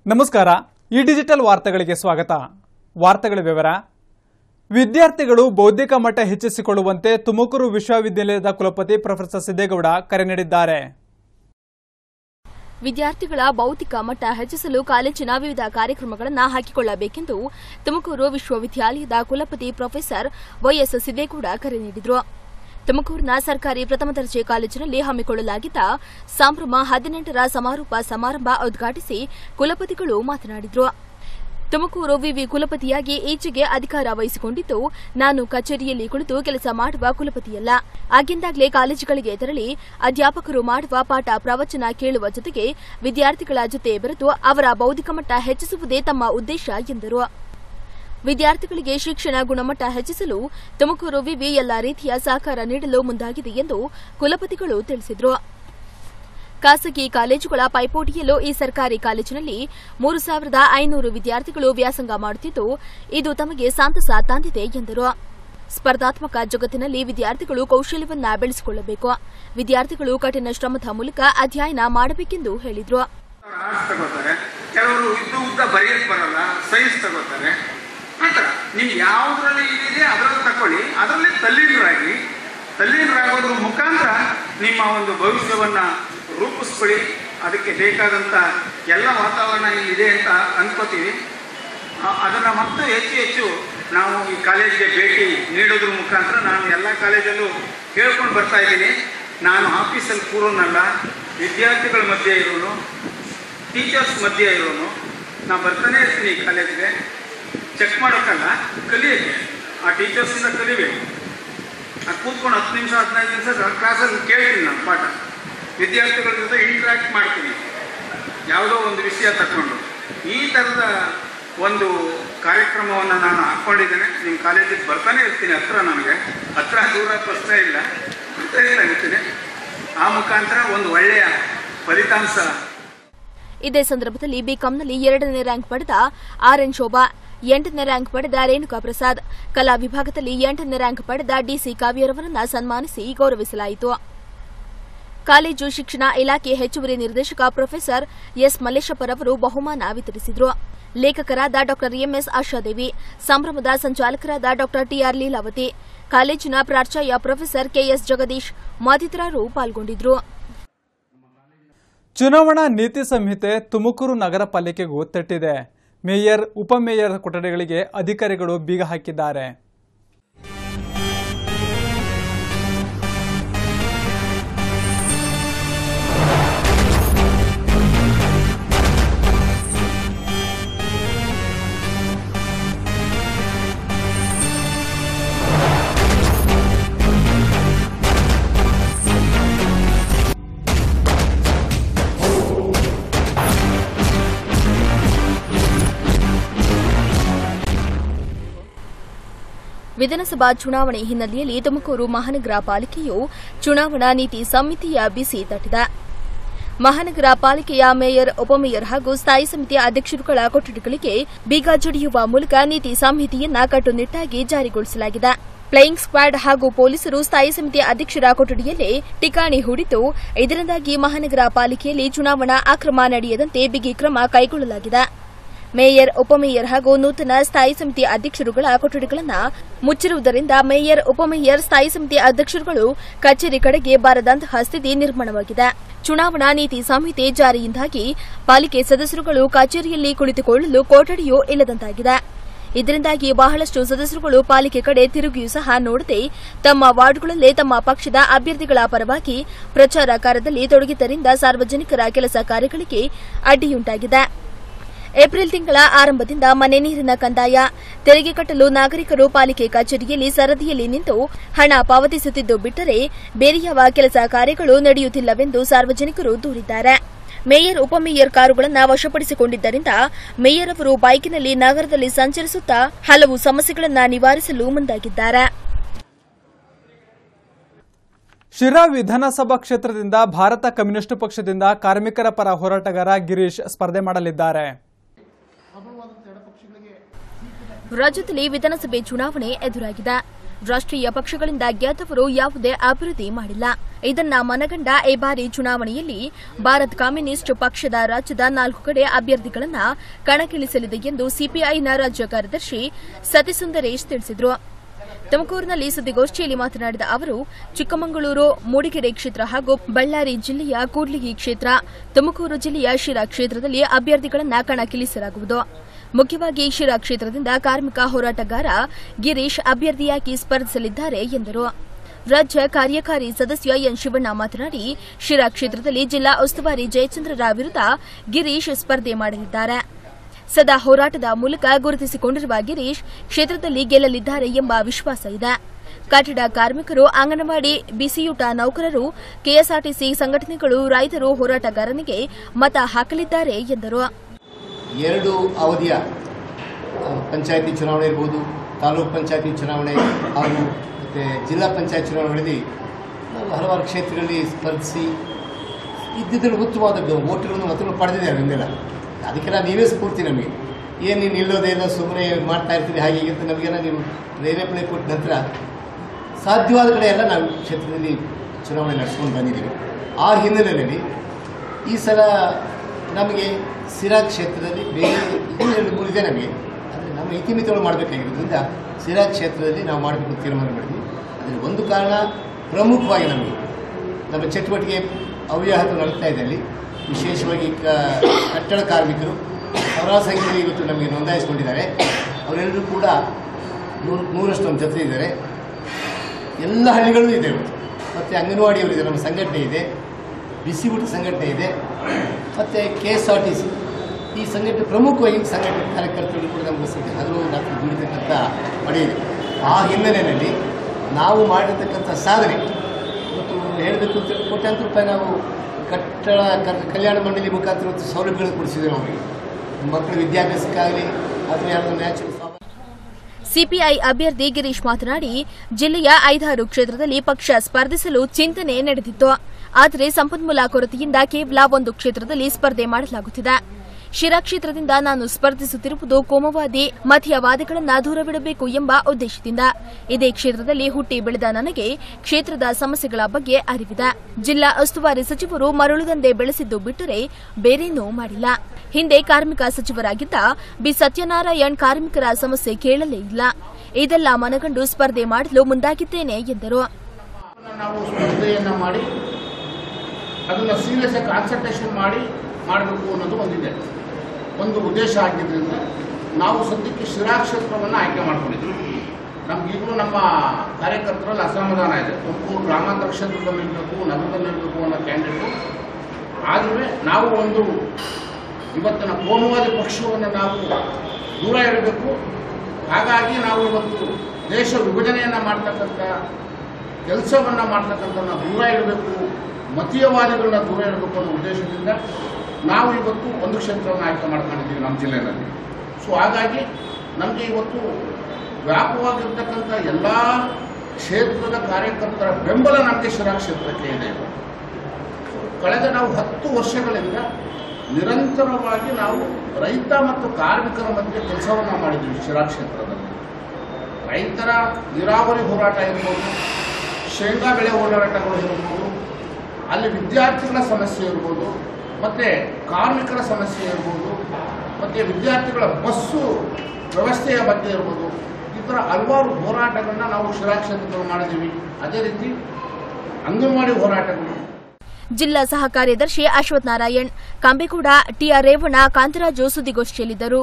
ನಮಸ್ಕಾರ ಈ ಡಿಜಿಟಲ್ ವಾರ್ತೆಗಳಿಗೆ ಸ್ವಾಗತ ವಾರ್ತೆಗಳ ವಿವರ ವಿದ್ಯಾರ್ಥಿಗಳು ಬೌದ್ಧಿಕ ಮಟ್ಟ ಹೆಚ್ಚಿಸಿಕೊಳ್ಳುವಂತೆ ತುಮಕೂರು ವಿಶ್ವವಿದ್ಯಾಲಯದ ಕುಲಪತಿ ಪ್ರೊಫೆಸರ್ ಸಿದ್ದೇಗೌಡ ಕರೆ ನೀಡಿದ್ದಾರೆ ವಿದ್ಯಾರ್ಥಿಗಳ ಭೌತಿಕ ಮಟ್ಟ ಹೆಚ್ಚಿಸಲು ಕಾಲೇಜಿನ ವಿವಿಧ ಕಾರ್ಯಕ್ರಮಗಳನ್ನು ಹಾಕಿಕೊಳ್ಳಬೇಕೆಂದು ತುಮಕೂರು ವಿಶ್ವವಿದ್ಯಾಲಯದ ಕುಲಪತಿ ಪ್ರೊಫೆಸರ್ ವೈಎಸ್ ಸಿದ್ದೇಗೌಡ ಕರೆ ನೀಡಿದರು ತುಮಕೂರಿನ ಸರ್ಕಾರಿ ಪ್ರಥಮ ದರ್ಜೆ ಕಾಲೇಜಿನಲ್ಲಿ ಹಮ್ಮಿಕೊಳ್ಳಲಾಗಿದ್ದ ಸಂಭ್ರಮ ಹದಿನೆಂಟರ ಸಮಾರೋಪ ಸಮಾರಂಭ ಉದ್ಘಾಟಿಸಿ ಕುಲಪತಿಗಳು ಮಾತನಾಡಿದರು ತುಮಕೂರು ವಿವಿ ಕುಲಪತಿಯಾಗಿ ಈಚೆಗೆ ಅಧಿಕಾರ ವಹಿಸಿಕೊಂಡಿದ್ದು ನಾನು ಕಚೇರಿಯಲ್ಲಿ ಕುಳಿತು ಕೆಲಸ ಮಾಡುವ ಕುಲಪತಿಯಲ್ಲ ಆಗಿಂದಾಗಲೇ ಕಾಲೇಜುಗಳಿಗೆ ತೆರಳಿ ಅಧ್ಯಾಪಕರು ಮಾಡುವ ಪಾಠ ಪ್ರವಚನ ಕೇಳುವ ಜೊತೆಗೆ ವಿದ್ಯಾರ್ಥಿಗಳ ಜೊತೆ ಬೆರೆತು ಅವರ ಬೌದ್ಧಿಕ ಮಟ್ಟ ಹೆಚ್ಚಿಸುವುದೇ ತಮ್ಮ ಉದ್ದೇಶ ಎಂದರು ವಿದ್ಯಾರ್ಥಿಗಳಿಗೆ ಶಿಕ್ಷಣ ಗುಣಮಟ್ಟ ಹೆಚ್ಚಿಸಲು ತುಮಕೂರು ವಿವಿ ಎಲ್ಲಾ ರೀತಿಯ ಸಹಕಾರ ನೀಡಲು ಮುಂದಾಗಿದೆ ಎಂದು ಕುಲಪತಿಗಳು ತಿಳಿಸಿದರು ಖಾಸಗಿ ಕಾಲೇಜುಗಳ ಪೈಪೋಟಿಯಲ್ಲೂ ಈ ಸರ್ಕಾರಿ ಕಾಲೇಜಿನಲ್ಲಿ ಮೂರು ಸಾವಿರದ ಐನೂರು ವಿದ್ಯಾರ್ಥಿಗಳು ವ್ಯಾಸಂಗ ಮಾಡುತ್ತಿದ್ದು ಇದು ತಮಗೆ ಸಂತಸ ತಂದಿದೆ ಎಂದರು ಸ್ಪರ್ಧಾತ್ಮಕ ಜಗತ್ತಿನಲ್ಲಿ ವಿದ್ಯಾರ್ಥಿಗಳು ಕೌಶಲ್ಯವನ್ನ ಬೆಳೆಸಿಕೊಳ್ಳಬೇಕು ವಿದ್ಯಾರ್ಥಿಗಳು ಕಠಿಣ ಶ್ರಮದ ಮೂಲಕ ಅಧ್ಯಯನ ಮಾಡಬೇಕೆಂದು ಹೇಳಿದರು ಆರ್ಟ್ಸ್ ತಗೋತಾರೆ ಕೆಲವರು ಇದ್ದು ಉದ್ದ ಬರೆಯಕ್ಕೆ ಬರಲ್ಲ ಸೈನ್ಸ್ ತಗೋತಾರೆ ಆ ಥರ ನೀವು ಯಾವುದ್ರಲ್ಲಿ ಇದಿದೆ ಅದರಲ್ಲಿ ತಗೊಳ್ಳಿ ಅದರಲ್ಲಿ ತಲ್ಲೀನರಾಗಿ ತಲ್ಲೀನರಾಗೋದ್ರ ಮುಖಾಂತರ ನಿಮ್ಮ ಒಂದು ಭವಿಷ್ಯವನ್ನ ರೂಪಿಸ್ಕೊಳ್ಳಿ ಅದಕ್ಕೆ ಬೇಕಾದಂಥ ಎಲ್ಲ ವಾತಾವರಣ ಇಲ್ಲಿದೆ ಅಂತ ಅನ್ಕೋತೀವಿ ಆ- ಅದನ್ನ ಮತ್ತೆ ಹೆಚ್ಚು ಹೆಚ್ಚು ನಾವು ಈ ಕಾಲೇಜಿಗೆ ಭೇಟಿ ನೀಡೋದ್ರ ಮುಖಾಂತರ ನಾನು ಎಲ್ಲ ಕಾಲೇಜಲ್ಲೂ ಹೇಳ್ಕೊಂಡು ಬರ್ತಾ ಇದ್ದೀನಿ ನಾನು ಆಫೀಸಲ್ಲಿ ಕೂರೋನಲ್ಲ ವಿದ್ಯಾರ್ಥಿಗಳ ಮಧ್ಯೆ ಇರೋನು ಟೀಚರ್ಸ್ ಮಧ್ಯೆ ಇರೋನು ನಾ ಬರ್ತಾನೆ ಇರ್ತೀನಿ ಈ ಕಾಲೇಜ್ಗೆ ಚೆಕ್ ಮಾಡೋಕ್ಕಲ್ಲ ಕಲಿಯೋಕ್ಕೆ ಆ ಟೀಚರ್ಸಿಂದ ಕಲಿಬೇಕು ಆ ಕೂತ್ಕೊಂಡು ಹತ್ತು ನಿಮಿಷ ಹದಿನೈದು ನಿಮಿಷ ಕ್ಲಾಸಲ್ಲಿ ಕೇಳ್ತೀನಿ ನಾನು ಪಾಠ ವಿದ್ಯಾರ್ಥಿಗಳ ಜೊತೆ ಇಂಟ್ರ್ಯಾಕ್ಟ್ ಮಾಡ್ತೀನಿ ಯಾವುದೋ ಒಂದು ವಿಷಯ ತಗೊಂಡು ಈ ಥರದ ಒಂದು ಕಾರ್ಯಕ್ರಮವನ್ನು ನಾನು ಹಾಕ್ಕೊಂಡಿದ್ದೇನೆ ನಿಮ್ಮ ಕಾಲೇಜಿಗೆ ಬರ್ತಾನೆ ಇರ್ತೀನಿ ಹತ್ರ ನನಗೆ ಹತ್ರ ದೂರ ಪ್ರಶ್ನೆ ಇಲ್ಲ ಬರ್ತಾನೆ ಇರ್ತೀನಿ ಆ ಮುಖಾಂತರ ಒಂದು ಒಳ್ಳೆಯ ಫಲಿತಾಂಶ ಇದೇ ಸಂದರ್ಭದಲ್ಲಿ ಬಿಕಾಂನಲ್ಲಿ ಎರಡನೇ ರ್ಯಾಂಕ್ ಪಡೆದ ಆರ್ಎನ್ ಶೋಭಾ ಎಂಟನೇ ರ್ಯಾಂಕ್ ಪಡೆದ ರೇಣುಕಾ ಪ್ರಸಾದ್ ಕಲಾ ವಿಭಾಗದಲ್ಲಿ ಎಂಟನೇ ರ್ಯಾಂಕ್ ಪಡೆದ ಡಿಸಿ ಕಾವ್ಯರವರನ್ನ ಸನ್ಮಾನಿಸಿ ಗೌರವಿಸಲಾಯಿತು ಕಾಲೇಜು ಶಿಕ್ಷಣ ಇಲಾಖೆ ಹೆಚ್ಚುವರಿ ನಿರ್ದೇಶಕ ಪ್ರೊಫೆಸರ್ ಎಸ್ ಮಲ್ಲೇಶಪ್ಪರವರು ಬಹುಮಾನ ವಿತರಿಸಿದರು ಲೇಖಕರಾದ ಡಾ ಎಂಎಸ್ ಆಶಾದೇವಿ ಸಂಭ್ರಮದ ಸಂಚಾಲಕರಾದ ಡಾ ಟಿಆರ್ ಲೀಲಾವತಿ ಕಾಲೇಜಿನ ಪ್ರಾಚಾರ್ಯ ಪ್ರೊಫೆಸರ್ ಕೆಎಸ್ ಜಗದೀಶ್ ಮತ್ತಿತರರು ಪಾಲ್ಗೊಂಡಿದ್ದರು ಚುನಾವಣಾ ನೀತಿ ಸಂಹಿತೆ ತುಮಕೂರು ನಗರ ಪಾಲಿಕೆಗೂ ತಟ್ಟಿದೆ ಮೇಯರ್ ಉಪಮೇಯರ್ ಕೊಠಡಿಗಳಿಗೆ ಅಧಿಕಾರಿಗಳು ಬೀಗ ಹಾಕಿದ್ದಾರೆ ವಿಧಾನಸಭಾ ಚುನಾವಣೆ ಹಿನ್ನೆಲೆಯಲ್ಲಿ ತುಮಕೂರು ಮಹಾನಗರ ಪಾಲಿಕೆಯು ಚುನಾವಣಾ ನೀತಿ ಸಮಿತಿಯ ಬಿಸಿ ತಟ್ಟಿದೆ ಮಹಾನಗರ ಪಾಲಿಕೆಯ ಮೇಯರ್ ಉಪಮೇಯರ್ ಹಾಗೂ ಸ್ಥಾಯಿ ಸಮಿತಿಯ ಅಧ್ಯಕ್ಷರುಗಳ ಕೊಠಡಿಗಳಿಗೆ ಬೀಗ ಜಡಿಯುವ ಮೂಲಕ ನೀತಿ ಸಂಹಿತೆಯನ್ನ ಕಟ್ಟುನಿಟ್ಟಾಗಿ ಜಾರಿಗೊಳಿಸಲಾಗಿದೆ ಫ್ಲೈಯಿಂಗ್ ಸ್ಕ್ವಾಡ್ ಹಾಗೂ ಪೊಲೀಸರು ಸ್ಥಾಯಿ ಸಮಿತಿ ಅಧ್ಯಕ್ಷರ ಕೊಠಡಿಯಲ್ಲೇ ಠಿಕಾಣಿ ಹೂಡಿದ್ದು ಇದರಿಂದಾಗಿ ಮಹಾನಗರ ಪಾಲಿಕೆಯಲ್ಲಿ ಚುನಾವಣಾ ಅಕ್ರಮ ನಡೆಯದಂತೆ ಬಿಗಿ ಕ್ರಮ ಕೈಗೊಳ್ಳಲಾಗಿದೆ ಮೇಯರ್ ಉಪಮೇಯರ್ ಹಾಗೂ ನೂತನ ಸ್ಥಾಯಿ ಸಮಿತಿ ಅಧ್ಯಕ್ಷರುಗಳ ಕೊಠಡಿಗಳನ್ನು ಮುಚ್ಚಿರುವುದರಿಂದ ಮೇಯರ್ ಉಪಮೇಯರ್ ಸ್ಥಾಯಿ ಸಮಿತಿ ಅಧ್ಯಕ್ಷರುಗಳು ಕಚೇರಿ ಕಡೆಗೆ ಬಾರದಂತಹ ಸ್ಥಿತಿ ನಿರ್ಮಾಣವಾಗಿದೆ ಚುನಾವಣಾ ನೀತಿ ಸಂಹಿತೆ ಜಾರಿಯಿಂದಾಗಿ ಪಾಲಿಕೆ ಸದಸ್ಯರುಗಳು ಕಚೇರಿಯಲ್ಲಿ ಕುಳಿತುಕೊಳ್ಳಲು ಕೊಠಡಿಯೂ ಇಲ್ಲದಂತಾಗಿದೆ ಇದರಿಂದಾಗಿ ಬಹಳಷ್ಟು ಸದಸ್ಯರುಗಳು ಪಾಲಿಕೆ ಕಡೆ ತಿರುಗಿಯೂ ಸಹ ನೋಡದೆ ತಮ್ಮ ವಾರ್ಡ್ಗಳಲ್ಲೇ ತಮ್ಮ ಪಕ್ಷದ ಅಭ್ಯರ್ಥಿಗಳ ಪರವಾಗಿ ಪ್ರಚಾರ ಕಾರ್ಯದಲ್ಲಿ ತೊಡಗಿದ್ದರಿಂದ ಸಾರ್ವಜನಿಕರ ಕೆಲಸ ಕಾರ್ಯಗಳಿಗೆ ಅಡ್ಡಿಯುಂಟಾಗಿದೆ ಏಪ್ರಿಲ್ ತಿಂಗಳ ಆರಂಭದಿಂದ ಮನೆ ನೀರಿನ ಕಂದಾಯ ತೆರಿಗೆ ಕಟ್ಟಲು ನಾಗರಿಕರು ಪಾಲಿಕೆ ಕಚೇರಿಯಲ್ಲಿ ಸರದಿಯಲ್ಲಿ ನಿಂತು ಹಣ ಪಾವತಿಸುತ್ತಿದ್ದು ಬಿಟ್ಟರೆ ಬೇರೆ ಯಾವ ಕೆಲಸ ಕಾರ್ಯಗಳು ನಡೆಯುತ್ತಿಲ್ಲವೆಂದು ಸಾರ್ವಜನಿಕರು ದೂರಿದ್ದಾರೆ ಮೇಯರ್ ಉಪಮೇಯರ್ ಕಾರುಗಳನ್ನು ವಶಪಡಿಸಿಕೊಂಡಿದ್ದರಿಂದ ಮೇಯರ್ ಅವರು ಬೈಕಿನಲ್ಲಿ ನಗರದಲ್ಲಿ ಸಂಚರಿಸುತ್ತಾ ಹಲವು ಸಮಸ್ಯೆಗಳನ್ನು ನಿವಾರಿಸಲು ಮುಂದಾಗಿದ್ದಾರೆ ಶಿರಾ ವಿಧಾನಸಭಾ ಕ್ಷೇತ್ರದಿಂದ ಭಾರತ ಕಮ್ಯುನಿಸ್ಟ್ ಪಕ್ಷದಿಂದ ಕಾರ್ಮಿಕರ ಪರ ಹೋರಾಟಗಾರ ಗಿರೀಶ್ ಸ್ಪರ್ಧೆ ಮಾಡಲಿದ್ದಾರೆ ರಾಜ್ಯದಲ್ಲಿ ವಿಧಾನಸಭೆ ಚುನಾವಣೆ ಎದುರಾಗಿದೆ ರಾಷ್ಟ್ರೀಯ ಪಕ್ಷಗಳಿಂದ ಗೆದ್ದವರು ಯಾವುದೇ ಅಭಿವೃದ್ಧಿ ಮಾಡಿಲ್ಲ ಇದನ್ನ ಮನಗಂಡ ಈ ಬಾರಿ ಚುನಾವಣೆಯಲ್ಲಿ ಭಾರತ್ ಕಮ್ಯುನಿಸ್ಟ್ ಪಕ್ಷದ ರಾಜ್ಯದ ನಾಲ್ಕು ಕಡೆ ಅಭ್ಯರ್ಥಿಗಳನ್ನ ಕಣಕ್ಕಿಳಿಸಲಿದೆ ಎಂದು ಸಿಪಿಐನ ರಾಜ್ಯ ಕಾರ್ಯದರ್ಶಿ ಸತಿಸುಂದರೇಶ್ ತಿಳಿಸಿದರು ತುಮಕೂರಿನಲ್ಲಿ ಸುದ್ದಿಗೋಷ್ಠಿಯಲ್ಲಿ ಮಾತನಾಡಿದ ಅವರು ಚಿಕ್ಕಮಗಳೂರು ಮೂಡಿಗೆರೆ ಕ್ಷೇತ್ರ ಹಾಗೂ ಬಳ್ಳಾರಿ ಜಿಲ್ಲೆಯ ಕೂಡ್ಲಿಗಿ ಕ್ಷೇತ್ರ ತುಮಕೂರು ಜಿಲ್ಲೆಯ ಶಿರಾ ಕ್ಷೇತ್ರದಲ್ಲಿ ಅಭ್ಯರ್ಥಿಗಳನ್ನ ಕಣಕ್ಕಿಳಿಸಲಾಗುವುದು ಮುಖ್ಯವಾಗಿ ಶಿರಾ ಕ್ಷೇತ್ರದಿಂದ ಕಾರ್ಮಿಕ ಹೋರಾಟಗಾರ ಗಿರೀಶ್ ಅಭ್ಯರ್ಥಿಯಾಗಿ ಸ್ಪರ್ಧಿಸಲಿದ್ದಾರೆ ಎಂದರು ರಾಜ್ಯ ಕಾರ್ಯಕಾರಿ ಸದಸ್ಯ ಎನ್ ಶಿವಣ್ಣ ಮಾತನಾಡಿ ಶಿರಾ ಕ್ಷೇತ್ರದಲ್ಲಿ ಜಿಲ್ಲಾ ಉಸ್ತುವಾರಿ ಜಯಚಂದ್ರರ ವಿರುದ್ಧ ಗಿರೀಶ್ ಸ್ಪರ್ಧೆ ಮಾಡಲಿದ್ದಾರೆ ಸದಾ ಹೋರಾಟದ ಮೂಲಕ ಗುರುತಿಸಿಕೊಂಡಿರುವ ಗಿರೀಶ್ ಕ್ಷೇತ್ರದಲ್ಲಿ ಗೆಲ್ಲಲಿದ್ದಾರೆ ಎಂಬ ವಿಶ್ವಾಸ ಇದೆ ಕಟ್ಟಡ ಕಾರ್ಮಿಕರು ಅಂಗನವಾಡಿ ಬಿಸಿಯೂಟ ನೌಕರರು ಕೆಎಸ್ಆರ್ಟಿಸಿ ಸಂಘಟನೆಗಳು ರೈತರು ಹೋರಾಟಗಾರನಿಗೆ ಮತ ಹಾಕಲಿದ್ದಾರೆ ಎಂದರು ಎರಡು ಅವಧಿಯ ಆ, ಪಂಚಾಯತಿ ಚುನಾವಣೆ ಇರ್ಬೋದು ತಾಲೂಕು ಪಂಚಾಯತಿ ಚುನಾವಣೆ ಹಾಗೂ ಮತ್ತು ಜಿಲ್ಲಾ ಪಂಚಾಯತ್ ಚುನಾವಣೆಗಳಲ್ಲಿ ನಾವು ಹಲವಾರು ಕ್ಷೇತ್ರಗಳಲ್ಲಿ ಸ್ಪರ್ಧಿಸಿ ಇದ್ದಿದ್ದಲ್ಲಿ ಉತ್ತಮವಾದ ಓಟುಗಳನ್ನು ಮತಗಳನ್ನು ಪಡೆದಿದ್ದಾರೆ ನಮಗೆಲ್ಲ ಅದಕ್ಕೆಲ್ಲ ನೀವೇ ಸ್ಫೂರ್ತಿ ನಮಗೆ ಏನು ನೀವು ನಿಲ್ಲೋದೇ ಇಲ್ಲ ಸುಮ್ಮನೆ ಮಾಡ್ತಾ ಇರ್ತೀರಿ ಹಾಗೆ ಹೀಗೆ ಅಂತ ನಮಗೆಲ್ಲ ನೀವು ಪ್ರೇರೇಪಣೆ ಕೊಟ್ಟ ನಂತರ ಸಾಧ್ಯವಾದ ಕಡೆ ಎಲ್ಲ ನಾವು ಕ್ಷೇತ್ರದಲ್ಲಿ ಚುನಾವಣೆ ನಡೆಸ್ಕೊಂಡು ಬಂದಿದ್ದೀವಿ ಆ ಹಿನ್ನೆಲೆಯಲ್ಲಿ ಈ ಸಲ ನಮಗೆ ಸಿರಾ ಕ್ಷೇತ್ರದಲ್ಲಿ ಬೇರೆ ಇನ್ನೂ ಎರಡು ಮೂರು ಇದೆ ನಮಗೆ ಆದರೆ ನಮ್ಮ ಇತಿಮಿತಿಗಳು ಮಾಡಬೇಕಾಗಿರೋದ್ರಿಂದ ಸಿರಾ ಕ್ಷೇತ್ರದಲ್ಲಿ ನಾವು ಮಾಡಬೇಕು ಅಂತ ತೀರ್ಮಾನ ಮಾಡಿದ್ವಿ ಅದರಲ್ಲಿ ಒಂದು ಕಾರಣ ಪ್ರಮುಖವಾಗಿ ನಮಗೆ ನಮ್ಮ ಚಟುವಟಿಕೆ ಅವ್ಯಾಹತ ನಡೀತಾ ಇದೆ ಅಲ್ಲಿ ವಿಶೇಷವಾಗಿ ಕ ಕಟ್ಟಡ ಕಾರ್ಮಿಕರು ಅವರ ಸಂಖ್ಯೆಯಲ್ಲಿ ಇವತ್ತು ನಮಗೆ ನೋಂದಾಯಿಸಿಕೊಂಡಿದ್ದಾರೆ ಅವರೆಲ್ಲರೂ ಕೂಡ ನೂರು ನೂರಷ್ಟು ನಮ್ಮ ಜೊತೆ ಇದ್ದಾರೆ ಎಲ್ಲ ಹಳ್ಳಿಗಳಲ್ಲೂ ಇದೆ ಇವತ್ತು ಮತ್ತು ಅಂಗನವಾಡಿಯವರಿದೆ ನಮ್ಮ ಸಂಘಟನೆ ಇದೆ ಬಿಸಿ ಊಟ ಸಂಘಟನೆ ಇದೆ ಮತ್ತು K S R T C ಈ ಸಂಘಟನೆ ಪ್ರಮುಖವಾಗಿ ಸಂಘಟನೆ ಕಾರ್ಯಕರ್ತರು ಕೂಡ ನಮಗೆ ಸಿಗ ಅದು ಡಾಕ್ಟರ್ ದುಡಿತಕ್ಕಂಥ ಪಡೆಯಿದೆ ಆ ಹಿನ್ನೆಲೆಯಲ್ಲಿ ನಾವು ಮಾಡಿರ್ತಕ್ಕಂಥ ಸಾಧನೆ ಇವತ್ತು ಹೇಳಬೇಕು ಅಂತ ಕೋಟ್ಯಾಂತರ ರೂಪಾಯಿ ನಾವು ಕಟ್ಟಡ ಕ- ಕಲ್ಯಾಣ ಮಂಡಳಿ ಮುಖಾಂತರ ಇವತ್ತು ಸೌಲಭ್ಯಗಳು ಕೊಡಿಸಿದ್ದೇವೆ ಅವರಿಗೆ ಮಕ್ಕಳ ವಿದ್ಯಾಭ್ಯಾಸಕ್ಕಾಗಲಿ ಅಥವಾ ಯಾರಾದರೂ ನ್ಯಾಚುರಲ್ ಸಿಪಿಐ ಅಭ್ಯರ್ಥಿ ಗಿರೀಶ್ ಮಾತನಾಡಿ ಜಿಲ್ಲೆಯ ಐದಾರು ಕ್ಷೇತ್ರದಲ್ಲಿ ಪಕ್ಷ ಸ್ಪರ್ಧಿಸಲು ಚಿಂತನೆ ನಡೆದಿತ್ತು ಆದರೆ ಸಂಪನ್ಮೂಲ ಕೊರತೆಯಿಂದ ಕೇವಲ ಒಂದು ಕ್ಷೇತ್ರದಲ್ಲಿ ಸ್ಪರ್ಧೆ ಮಾಡಲಾಗುತ್ತಿದೆ ಶಿರಾ ಕ್ಷೇತ್ರದಿಂದ ನಾನು ಸ್ಪರ್ಧಿಸುತ್ತಿರುವುದು ಕೋಮವಾದಿ ಮತೀಯವಾದಿಗಳನ್ನ ದೂರವಿಡಬೇಕು ಎಂಬ ಉದ್ದೇಶದಿಂದ ಇದೇ ಕ್ಷೇತ್ರದಲ್ಲಿ ಹುಟ್ಟಿ ಬೆಳೆದ ನನಗೆ ಕ್ಷೇತ್ರದ ಸಮಸ್ಯೆಗಳ ಬಗ್ಗೆ ಅರಿವಿದೆ ಜಿಲ್ಲಾ ಉಸ್ತುವಾರಿ ಸಚಿವರು ಮರಳುದಂದೆ ಬೆಳೆಸಿದ್ದು ಬಿಟ್ಟರೆ ಬೇರೇನೂ ಮಾಡಿಲ್ಲ ಹಿಂದೆ ಕಾರ್ಮಿಕ ಸಚಿವರಾಗಿದ್ದ ಬಿ ಸತ್ಯನಾರಾಯಣ್ ಕಾರ್ಮಿಕರ ಸಮಸ್ಯೆ ಕೇಳಲೇ ಇಲ್ಲ ಇದೆಲ್ಲ ಮನಗಂಡು ಸ್ಪರ್ಧೆ ಮಾಡಲು ಮುಂದಾಗಿದ್ದೇನೆ ಎಂದರು ನಾವು ಸ್ಪರ್ಧೆಯನ್ನು ಮಾಡಿ ಅದನ್ನು ಸೀರಿಯಸ್ ಆಗಿ ಕಾನ್ಸಂಟ್ರೇಷನ್ ಮಾಡಿ ಮಾಡಬೇಕು ಅನ್ನೋದು ಒಂದಿದೆ ಒಂದು ಉದ್ದೇಶ ಆಗಿದ್ದರಿಂದ ನಾವು ಸದ್ಯಕ್ಕೆ ಶಿರಾ ಕ್ಷೇತ್ರವನ್ನು ಆಯ್ಕೆ ಮಾಡ್ಕೊಂಡಿದ್ವಿ ನಮ್ಗೀಗಲೂ ನಮ್ಮ ಕಾರ್ಯಕರ್ತರಲ್ಲಿ ಅಸಮಾಧಾನ ಇದೆ ತುಮಕೂರು ಗ್ರಾಮಾಂತರ ಕ್ಷೇತ್ರದಲ್ಲಿ ಇರಬೇಕು ನಗರದಲ್ಲಿ ಇರಬೇಕು ಅನ್ನೋ ಕ್ಯಾಂಡಿಡೇಟು ಆದರೂ ನಾವು ಒಂದು ಇವತ್ತಿನ ಕೋಮುವಾದಿ ಪಕ್ಷವನ್ನು ನಾವು ದೂರ ಇಡಬೇಕು ಹಾಗಾಗಿ ನಾವು ಇವತ್ತು ದೇಶ ವಿಭಜನೆಯನ್ನು ಮಾಡ್ತಕ್ಕಂಥ ಕೆಲಸವನ್ನು ಮಾಡ್ತಕ್ಕಂಥ ದೂರ ಇಡಬೇಕು ಮತೀಯವಾದಿಗಳನ್ನ ದೂರ ಇಡಬೇಕು ಅನ್ನೋ ಉದ್ದೇಶದಿಂದ ನಾವು ಇವತ್ತು ಒಂದು ಕ್ಷೇತ್ರವನ್ನು ಆಯ್ಕೆ ಮಾಡ್ಕೊಂಡಿದ್ದೀವಿ ನಮ್ಮ ಜಿಲ್ಲೆಯಲ್ಲಿ ಸೊ ಹಾಗಾಗಿ ನಮಗೆ ಇವತ್ತು ವ್ಯಾಪಕವಾಗಿರ್ತಕ್ಕಂಥ ಎಲ್ಲ ಕ್ಷೇತ್ರದ ಕಾರ್ಯಕರ್ತರ ಬೆಂಬಲ ನಮಗೆ ಶಿರಾ ಕ್ಷೇತ್ರಕ್ಕೆ ಇದೆ ಇವತ್ತು. ಸೊ ಕಳೆದ ನಾವು ಹತ್ತು ವರ್ಷಗಳಿಂದ ನಿರಂತರವಾಗಿ ನಾವು ರೈತ ಮತ್ತು ಕಾರ್ಮಿಕರ ಮಧ್ಯೆ ಕೆಲಸವನ್ನು ಮಾಡಿದ್ದೀವಿ ಶಿರಾ ಕ್ಷೇತ್ರದಲ್ಲಿ ರೈತರ ನೀರಾವರಿ ಹೋರಾಟ ಇರ್ಬೋದು ಶೇಂಗಾ ಬೆಳೆ ಹೋರಾಟಗಳು ಇರ್ಬೋದು ಅಲ್ಲಿ ವಿದ್ಯಾರ್ಥಿಗಳ ಸಮಸ್ಯೆ ಇರ್ಬೋದು ಮತ್ತು ಕಾರ್ಮಿಕರ ಸಮಸ್ಯೆ ಇರ್ಬೋದು ಮತ್ತು ವಿದ್ಯಾರ್ಥಿಗಳ ಬಸ್ಸು ವ್ಯವಸ್ಥೆಯ ಬಗ್ಗೆ ಇರ್ಬೋದು ಈ ಥರ ಹಲವಾರು ಹೋರಾಟಗಳನ್ನ ನಾವು ಶಿರಾ ಕ್ಷೇತ್ರದಲ್ಲಿ ಮಾಡಿದ್ದೀವಿ ಅದೇ ರೀತಿ ಅಂಗನವಾಡಿ ಹೋರಾಟಗಳು ಜಿಲ್ಲಾ ಸಹ ಕಾರ್ಯದರ್ಶಿ ಅಶ್ವಥ್ ನಾರಾಯಣ್ ಕಾಂಬೇಗೌಡ ಟಿಆರ್ ರೇವಣ್ಣ ಕಾಂತರಾಜು ಸುದ್ದಿಗೋಷ್ಠಿಯಲ್ಲಿದ್ದರು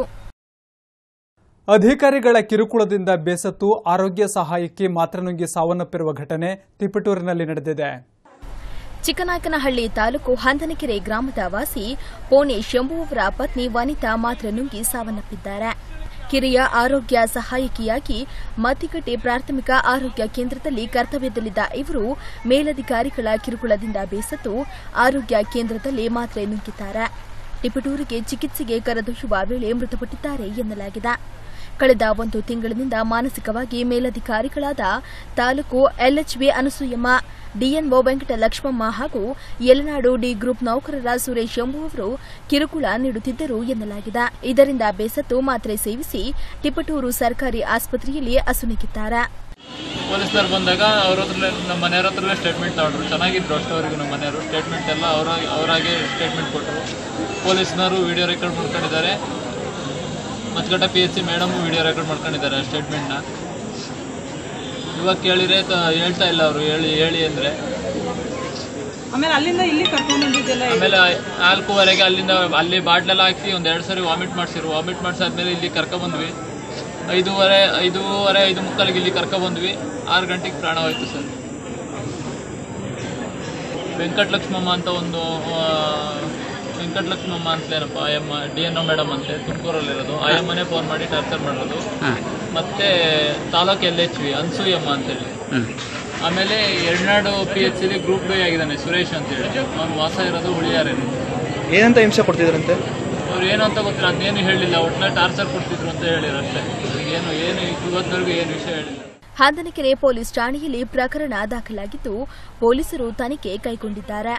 ಅಧಿಕಾರಿಗಳ ಕಿರುಕುಳದಿಂದ ಬೇಸತ್ತು ಆರೋಗ್ಯ ಸಹಾಯಕಿ ಮಾತ್ರನುಂಗಿ ಸಾವನ್ನಪ್ಪಿರುವ ಘಟನೆ ತಿಪಟೂರಿನಲ್ಲಿ ನಡೆದಿದೆ ಚಿಕ್ಕನಾಯಕನಹಳ್ಳಿ ತಾಲೂಕು ಹಂದನಕೆರೆ ಗ್ರಾಮದ ವಾಸಿ ಪೋಣೆ ಶಂಭುವರ ಪತ್ನಿ ವನಿತಾ ಮಾತ್ರ ನುಂಗಿ ಸಾವನ್ನಪ್ಪಿದ್ದಾರೆ ಕಿರಿಯ ಆರೋಗ್ಯ ಸಹಾಯಕಿಯಾಗಿ ಮತ್ತಿಕಟ್ಟೆ ಪ್ರಾಥಮಿಕ ಆರೋಗ್ಯ ಕೇಂದ್ರದಲ್ಲಿ ಕರ್ತವ್ಯದಲ್ಲಿದ್ದ ಇವರು ಮೇಲಧಿಕಾರಿಗಳ ಕಿರುಕುಳದಿಂದ ಬೇಸತ್ತು ಆರೋಗ್ಯ ಕೇಂದ್ರದಲ್ಲಿ ಮಾತ್ರೆ ನುಂಗಿದ್ದಾರೆ ಟಿಪಟೂರಿಗೆ ಚಿಕಿತ್ಸೆಗೆ ಕರೆದೊಯ್ಯುವ ವೇಳೆ ಮೃತಪಟ್ಟಿದ್ದಾರೆ ಎನ್ನಲಾಗಿದೆ ಕಳೆದ ಒಂದು ತಿಂಗಳಿನಿಂದ ಮಾನಸಿಕವಾಗಿ ಮೇಲಧಿಕಾರಿಗಳಾದ ತಾಲೂಕು ಎಲ್ಎಚ್ಬಿ ಅನಸೂಯಮ್ಮ ಡಿಎನ್ಒ ವೆಂಕಟ ಲಕ್ಷ್ಮಮ್ಮ ಹಾಗೂ ಯಲನಾಡು ಡಿ ಗ್ರೂಪ್ ನೌಕರರ ಸುರೇಶ್ ಎಂಬು ಅವರು ಕಿರುಕುಳ ನೀಡುತ್ತಿದ್ದರು ಎನ್ನಲಾಗಿದೆ ಇದರಿಂದ ಬೇಸತ್ತು ಮಾತ್ರೆ ಸೇವಿಸಿ ತಿಪಟೂರು ಸರ್ಕಾರಿ ಆಸ್ಪತ್ರೆಯಲ್ಲಿ ಅಸುನೀಗಿದ್ದಾರೆ ಪೊಲೀಸ್ನವ್ರು ಬಂದಾಗ ಅವ್ರ ಹತ್ರ ನಮ್ಮ ಮನೆಯವ್ರ ಹತ್ರಲ್ಲೇ ಸ್ಟೇಟ್ಮೆಂಟ್ ತಗೊಂಡ್ರು ಚೆನ್ನಾಗಿದ್ರು ಅಷ್ಟವರೆಗೂ ನಮ್ಮ ಮನೆಯವರು ಸ್ಟೇಟ್ಮೆಂಟ್ ಎಲ್ಲ ಅವರ ಅವರಾಗೆ ಸ್ಟೇಟ್ಮೆಂಟ್ ಕೊಟ್ಟರು ಪೊಲೀಸ್ನವರು ವಿಡಿಯೋ ರೆಕಾರ್ಡ್ ಮಾಡ್ಕೊಂಡಿದ್ದಾರೆ ಮತ್ಕಟ್ಟ P S C madam video record ಮಾಡ್ಕೊಂಡಿದ್ದಾರೆ ಸ್ಟೇಟ್ಮೆಂಟ್ನ ಇವಾಗ ಕೇಳಿದ್ರೆ ತ- ಹೇಳ್ತಾ ಇಲ್ಲ ಅವರು ಹೇಳಿ ಹೇಳಿ ಅಂದರೆ ಆಮೇಲೆ ಅಲ್ಲಿಂದ ಇಲ್ಲಿ ಕರ್ಕೊಂಡು ಬಂದಿದ್ದೆಲ್ಲ ಆಮೇಲೆ ನಾಲ್ಕೂವರೆಗೆ ಅಲ್ಲಿಂದ ಅಲ್ಲಿ ಬಾಟ್ಲೆಲ್ಲ ಹಾಕಿ ಒಂದು ಎರಡು ಸರಿ ವಾಮಿಟ್ ಮಾಡಿಸಿರು ವಾಮಿಟ್ ಮಾಡಿಸಾದ್ಮೇಲೆ ಇಲ್ಲಿ ಕರ್ಕೊಬಂದ್ವಿ ಐದೂವರೆ ಐದೂವರೆ ಐದು ಮುಕ್ಕಾಲಿಗೆ ಇಲ್ಲಿ ಕರ್ಕೊಬಂದ್ವಿ ಆರು ಗಂಟೆಗೆ ಪ್ರಾಣ ಹೋಯ್ತು ಸರ್ ವೆಂಕಟಲಕ್ಷ್ಮಮ್ಮ ಅಂತ ಒಂದು ಆ, ವೆಂಕಟಲಕ್ಷ್ಮಮ್ಮ ಅಂತಲೇನಪ್ಪ ಆಯಮ್ಮ ಡಿ ಎನ್ ಒ ಮೇಡಮ್ ಅಂತೆ ತುಮಕೂರಲ್ಲಿರೋದು ಆಯಮ್ಮನೇ ಫೋನ್ ಮಾಡಿ ಟಾರ್ಚರ್ ಮಾಡೋದು ಮತ್ತೆ ತಾಲೂಕು ಎಲ್ ಎಚ್ ವಿ ಅನ್ಸೂಯಮ್ಮ ಅಂತೇಳಿ ಆಮೇಲೆ ಎರಡ್ನಾಡು ಪಿ ಎಚ್ ಸಿಲಿ ಗ್ರೂಪ್ ಡಿ ಆಗಿದ್ದಾನೆ ಸುರೇಶ್ ಅಂತೇಳಿ ಅವ್ನು ವಾಸ ಇರೋದು ಉಳಿಯಾರೇನು ಏನಂತ ಹಿಂಸೆ ಕೊಡ್ತಿದ್ರಂತೆ ಅವ್ರು ಏನು ಅಂತ ಗೊತ್ತಿಲ್ಲ ಅದೇನು ಹೇಳಿಲ್ಲ ಒಟ್ಟಿನಲ್ಲಿ ಟಾರ್ಚರ್ ಕೊಡ್ತಿದ್ರು ಅಂತ ಹೇಳಿದ್ರು ಅಷ್ಟೇ ಏನು ಏನು ಇವತ್ತವರೆಗೂ ಏನು ವಿಷಯ ಹೇಳಿಲ್ಲ ಹಾಂದನಕೆರೆ ಪೊಲೀಸ್ ಠಾಣೆಯಲ್ಲಿ ಪ್ರಕರಣ ದಾಖಲಾಗಿದ್ದು ಪೊಲೀಸರು ತನಿಖೆ ಕೈಗೊಂಡಿದ್ದಾರೆ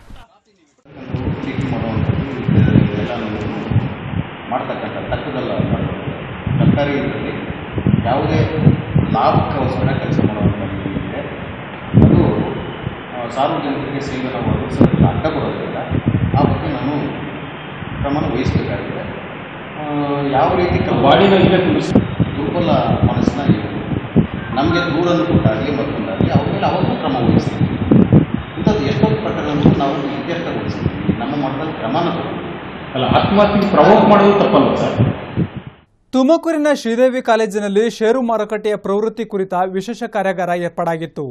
ಚೀಟಿ ಮಾಡುವಂಥದ್ದು ಎಲ್ಲನೂ ಮಾಡ್ತಕ್ಕಂಥ ತಕ್ಕದಲ್ಲ ಮಾಡೋದು ಸರ್ಕಾರಿ ಇದರಲ್ಲಿ ಯಾವುದೇ ಲಾಭಕ್ಕೋಸ್ಕರ ಕೆಲಸ ಮಾಡುವಂಥದ್ದು ಇದೆ ಅದು ಆ, ಸಾರ್ವಜನಿಕರಿಗೆ ಸೇವೆ ನಾವು ಒದಗಿಸೋದಕ್ಕೆ ಅಡ್ಡ ಬರೋದ್ರಿಂದ ಆ ಬಗ್ಗೆ ನಾನು ಕ್ರಮನ ವಹಿಸಬೇಕಾಗಿದೆ ಆ, ಯಾವ ರೀತಿ ದುರ್ಬಲ ಮನಸ್ಸಿನ ಇವರು ನಮಗೆ ದೂರನ್ನು ಕೊಟ್ಟಾಗಲಿ ಮತ್ತೊಂದಾಗಲಿ ಅವ್ರ ಮೇಲೆ ಅವತ್ತು ಕ್ರಮ ವಹಿಸ್ತೀವಿ ಇಂಥದ್ದು ಎಷ್ಟೊಂದು ಪ್ರಕರಣಗಳು ನಾವು ಇತ್ಯರ್ಥಗೊಳಿಸಿದ್ದೀವಿ ನಮ್ಮ ಮಟ್ಟದಲ್ಲಿ ಕ್ರಮನ ತಗೊಂಡಿದ್ದೀವಿ ಅಲ್ಲ ಆತ್ಮಹತ್ಯೆಗೆ ಪ್ರವೋಕ್ ಮಾಡೋದು ತಪ್ಪಲ್ಲ ಸರ್ ತುಮಕೂರಿನ ಶ್ರೀದೇವಿ ಕಾಲೇಜಿನಲ್ಲಿ ಷೇರು ಮಾರುಕಟ್ಟೆಯ ಪ್ರವೃತ್ತಿ ಕುರಿತ ವಿಶೇಷ ಕಾರ್ಯಾಗಾರ ಏರ್ಪಾಡಾಗಿತ್ತು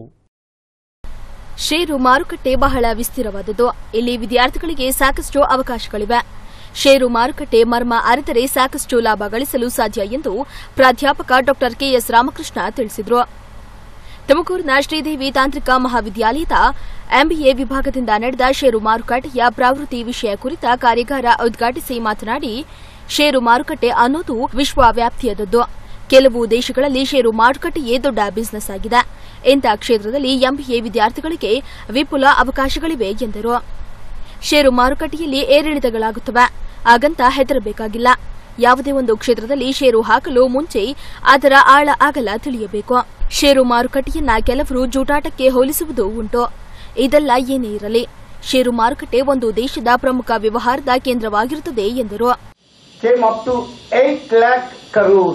ಷೇರು ಮಾರುಕಟ್ಟೆ ಬಹಳ ವಿಸ್ತಾರವಾದದ್ದು ಇಲ್ಲಿ ವಿದ್ಯಾರ್ಥಿಗಳಿಗೆ ಸಾಕಷ್ಟು ಅವಕಾಶಗಳಿವೆ ಷೇರು ಮಾರುಕಟ್ಟೆ ಮರ್ಮ ಅರಿತರೆ ಸಾಕಷ್ಟು ಲಾಭ ಗಳಿಸಲು ಸಾಧ್ಯ ಎಂದು ಪ್ರಾಧ್ಯಾಪಕ ಡಾ ಕೆಎಸ್ ರಾಮಕೃಷ್ಣ ತಿಳಿಸಿದರು ತುಮಕೂರಿನ ಶ್ರೀದೇವಿ ತಾಂತ್ರಿಕ ಮಹಾವಿದ್ಯಾಲಯದ ಎಂಬಿಎ ವಿಭಾಗದಿಂದ ನಡೆದ ಷೇರು ಮಾರುಕಟ್ಟೆಯ ಪ್ರವೃತ್ತಿ ವಿಷಯ ಕುರಿತ ಕಾರ್ಯಾಗಾರ ಉದ್ಘಾಟಿಸಿ ಮಾತನಾಡಿ ಷೇರು ಮಾರುಕಟ್ಟೆ ಅನ್ನೋದು ವಿಶ್ವವ್ಯಾಪ್ತಿಯಾದದ್ದು ಕೆಲವು ದೇಶಗಳಲ್ಲಿ ಷೇರು ಮಾರುಕಟ್ಟೆಯೇ ದೊಡ್ಡ ಬಿಸಿನೆಸ್ ಆಗಿದೆ ಇಂಥ ಕ್ಷೇತ್ರದಲ್ಲಿ ಎಂಬಿಎ ವಿದ್ಯಾರ್ಥಿಗಳಿಗೆ ವಿಪುಲ ಅವಕಾಶಗಳಿವೆ ಎಂದರು ಷೇರು ಮಾರುಕಟ್ಟೆಯಲ್ಲಿ ಏರಿಳಿತಗಳಾಗುತ್ತವೆ ಹಾಗಂತ ಹೆದರಬೇಕಾಗಿಲ್ಲ ಯಾವುದೇ ಒಂದು ಕ್ಷೇತ್ರದಲ್ಲಿ ಷೇರು ಹಾಕಲು ಮುಂಚೆ ಅದರ ಆಳ ಅಗಲ ತಿಳಿಯಬೇಕು ಷೇರು ಮಾರುಕಟ್ಟೆಯನ್ನ ಕೆಲವರು ಜೂಟಾಟಕ್ಕೆ ಹೋಲಿಸುವುದು ಉಂಟು ಇದೆಲ್ಲ ಏನೇ ಇರಲಿ ಷೇರು ಮಾರುಕಟ್ಟೆ ಒಂದು ದೇಶದ ಪ್ರಮುಖ ವ್ಯವಹಾರದ ಕೇಂದ್ರವಾಗಿರುತ್ತದೆ ಎಂದರು came up to 8 lakh crores.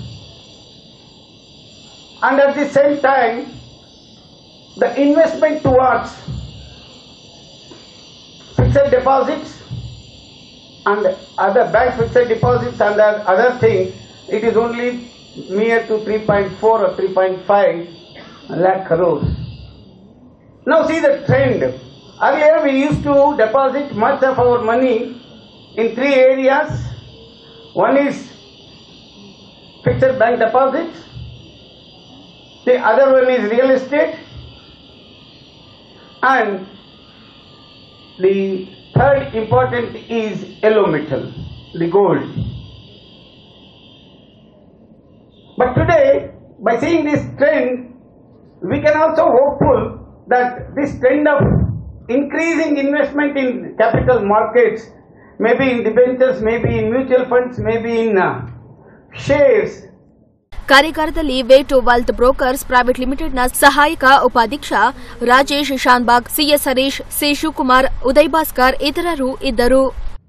And at the same time, the investment towards fixed deposits and other bank fixed deposits and the other thing, it is only near to 3.4 or 3.5 lakh crores. Now see the trend. Earlier we used to deposit much of our money in three areas. One is fixed bank deposits, the other one is real estate, and the third important is yellow metal, the gold. But today, by seeing this trend, we can also hopeful that this trend of increasing investment in capital markets, maybe in debentures, maybe in mutual funds, maybe in uh, shares, ಕಾರ್ಯಾಗಾರದಲ್ಲಿ Way2Wealth brokers private ಲಿಮಿಟೆಡ್ನ ಸಹಾಯಕ ಉಪಾಧ್ಯಕ್ಷ Rajesh Shanbhag CS Harish C Shivakumar Uday Bhaskar ಇತರರು ಇದ್ದರು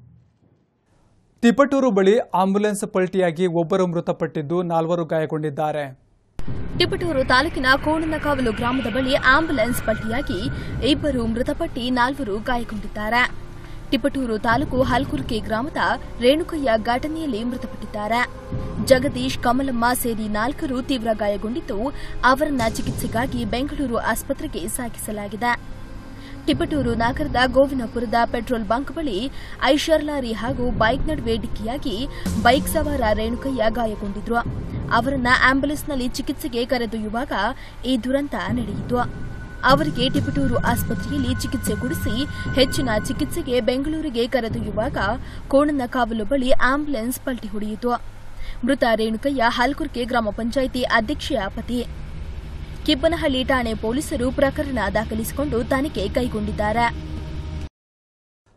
ತಿಪಟೂರು ಬಳಿ ambulance ಪಲ್ಟಿಯಾಗಿ ಒಬ್ಬರು ಮೃತಪಟ್ಟಿದ್ದು ನಾಲ್ವರು ಗಾಯಗೊಂಡಿದ್ದಾರೆ ತಿಪಟೂರು ತಾಲೂಕಿನ ಕೋಣನಕಾವಲು ಗ್ರಾಮದ ಬಳಿ ಆಂಬ್ಯುಲೆನ್ಸ್ ಪಲ್ಟಿಯಾಗಿ ಇಬ್ಬರು ಮೃತಪಟ್ಟಿ ನಾಲ್ವರು ಗಾಯಗೊಂಡಿದ್ದಾರೆ ತಿಪಟೂರು ತಾಲೂಕು ಹಲ್ಕುರ್ಕಿ ಗ್ರಾಮದ ರೇಣುಕಯ್ಯ ಘಟನೆಯಲ್ಲಿ ಮೃತಪಟ್ಟಿದ್ದಾರೆ ಜಗದೀಶ್ ಕಮಲಮ್ಮ ಸೇರಿ ನಾಲ್ಕರು ತೀವ್ರ ಗಾಯಗೊಂಡಿದ್ದು ಅವರನ್ನ ಚಿಕಿತ್ಸೆಗಾಗಿ ಬೆಂಗಳೂರು ಆಸ್ಪತ್ರೆಗೆ ಸಾಗಿಸಲಾಗಿದೆ ತಿಪಟೂರು ನಗರದ ಗೋವಿನಪುರದ ಪೆಟ್ರೋಲ್ ಬಂಕ್ ಬಳಿ ಐಷರ್ ಲಾರಿ ಹಾಗೂ ಬೈಕ್ ನಡುವೆ ಡಿಕ್ಕಿಯಾಗಿ ಬೈಕ್ ಸವಾರ ರೇಣುಕಯ್ಯ ಗಾಯಗೊಂಡಿದ್ರು ಅವರನ್ನ ಆಂಬ್ಯುಲೆನ್ಸ್ನಲ್ಲಿ ಚಿಕಿತ್ಸೆಗೆ ಕರೆದೊಯ್ಯುವಾಗ ಈ ದುರಂತ ನಡೆಯಿತು ಅವರಿಗೆ ಟಿಪಟೂರು ಆಸ್ಪತ್ರೆಯಲ್ಲಿ ಚಿಕಿತ್ಸೆ ಕೊಡಿಸಿ ಹೆಚ್ಚಿನ ಚಿಕಿತ್ಸೆಗೆ ಬೆಂಗಳೂರಿಗೆ ಕರೆದೊಯ್ಯುವಾಗ ಕೋಣನ ಕಾವಲು ಬಳಿ ಆಂಬ್ಯುಲೆನ್ಸ್ ಪಲ್ಟಿ ಹೊಡೆಯಿತು ಮೃತ ರೇಣುಕಯ್ಯ ಹಲ್ಕುರ್ಕೆ ಗ್ರಾಮ ಪಂಚಾಯಿತಿ ಅಧ್ಯಕ್ಷೆಯ ಪತಿ ಕಿಬ್ಬನಹಳ್ಳಿ ಠಾಣೆ ಪೊಲೀಸರು ಪ್ರಕರಣ ದಾಖಲಿಸಿಕೊಂಡು ತನಿಖೆ ಕೈಗೊಂಡಿದ್ದಾರೆ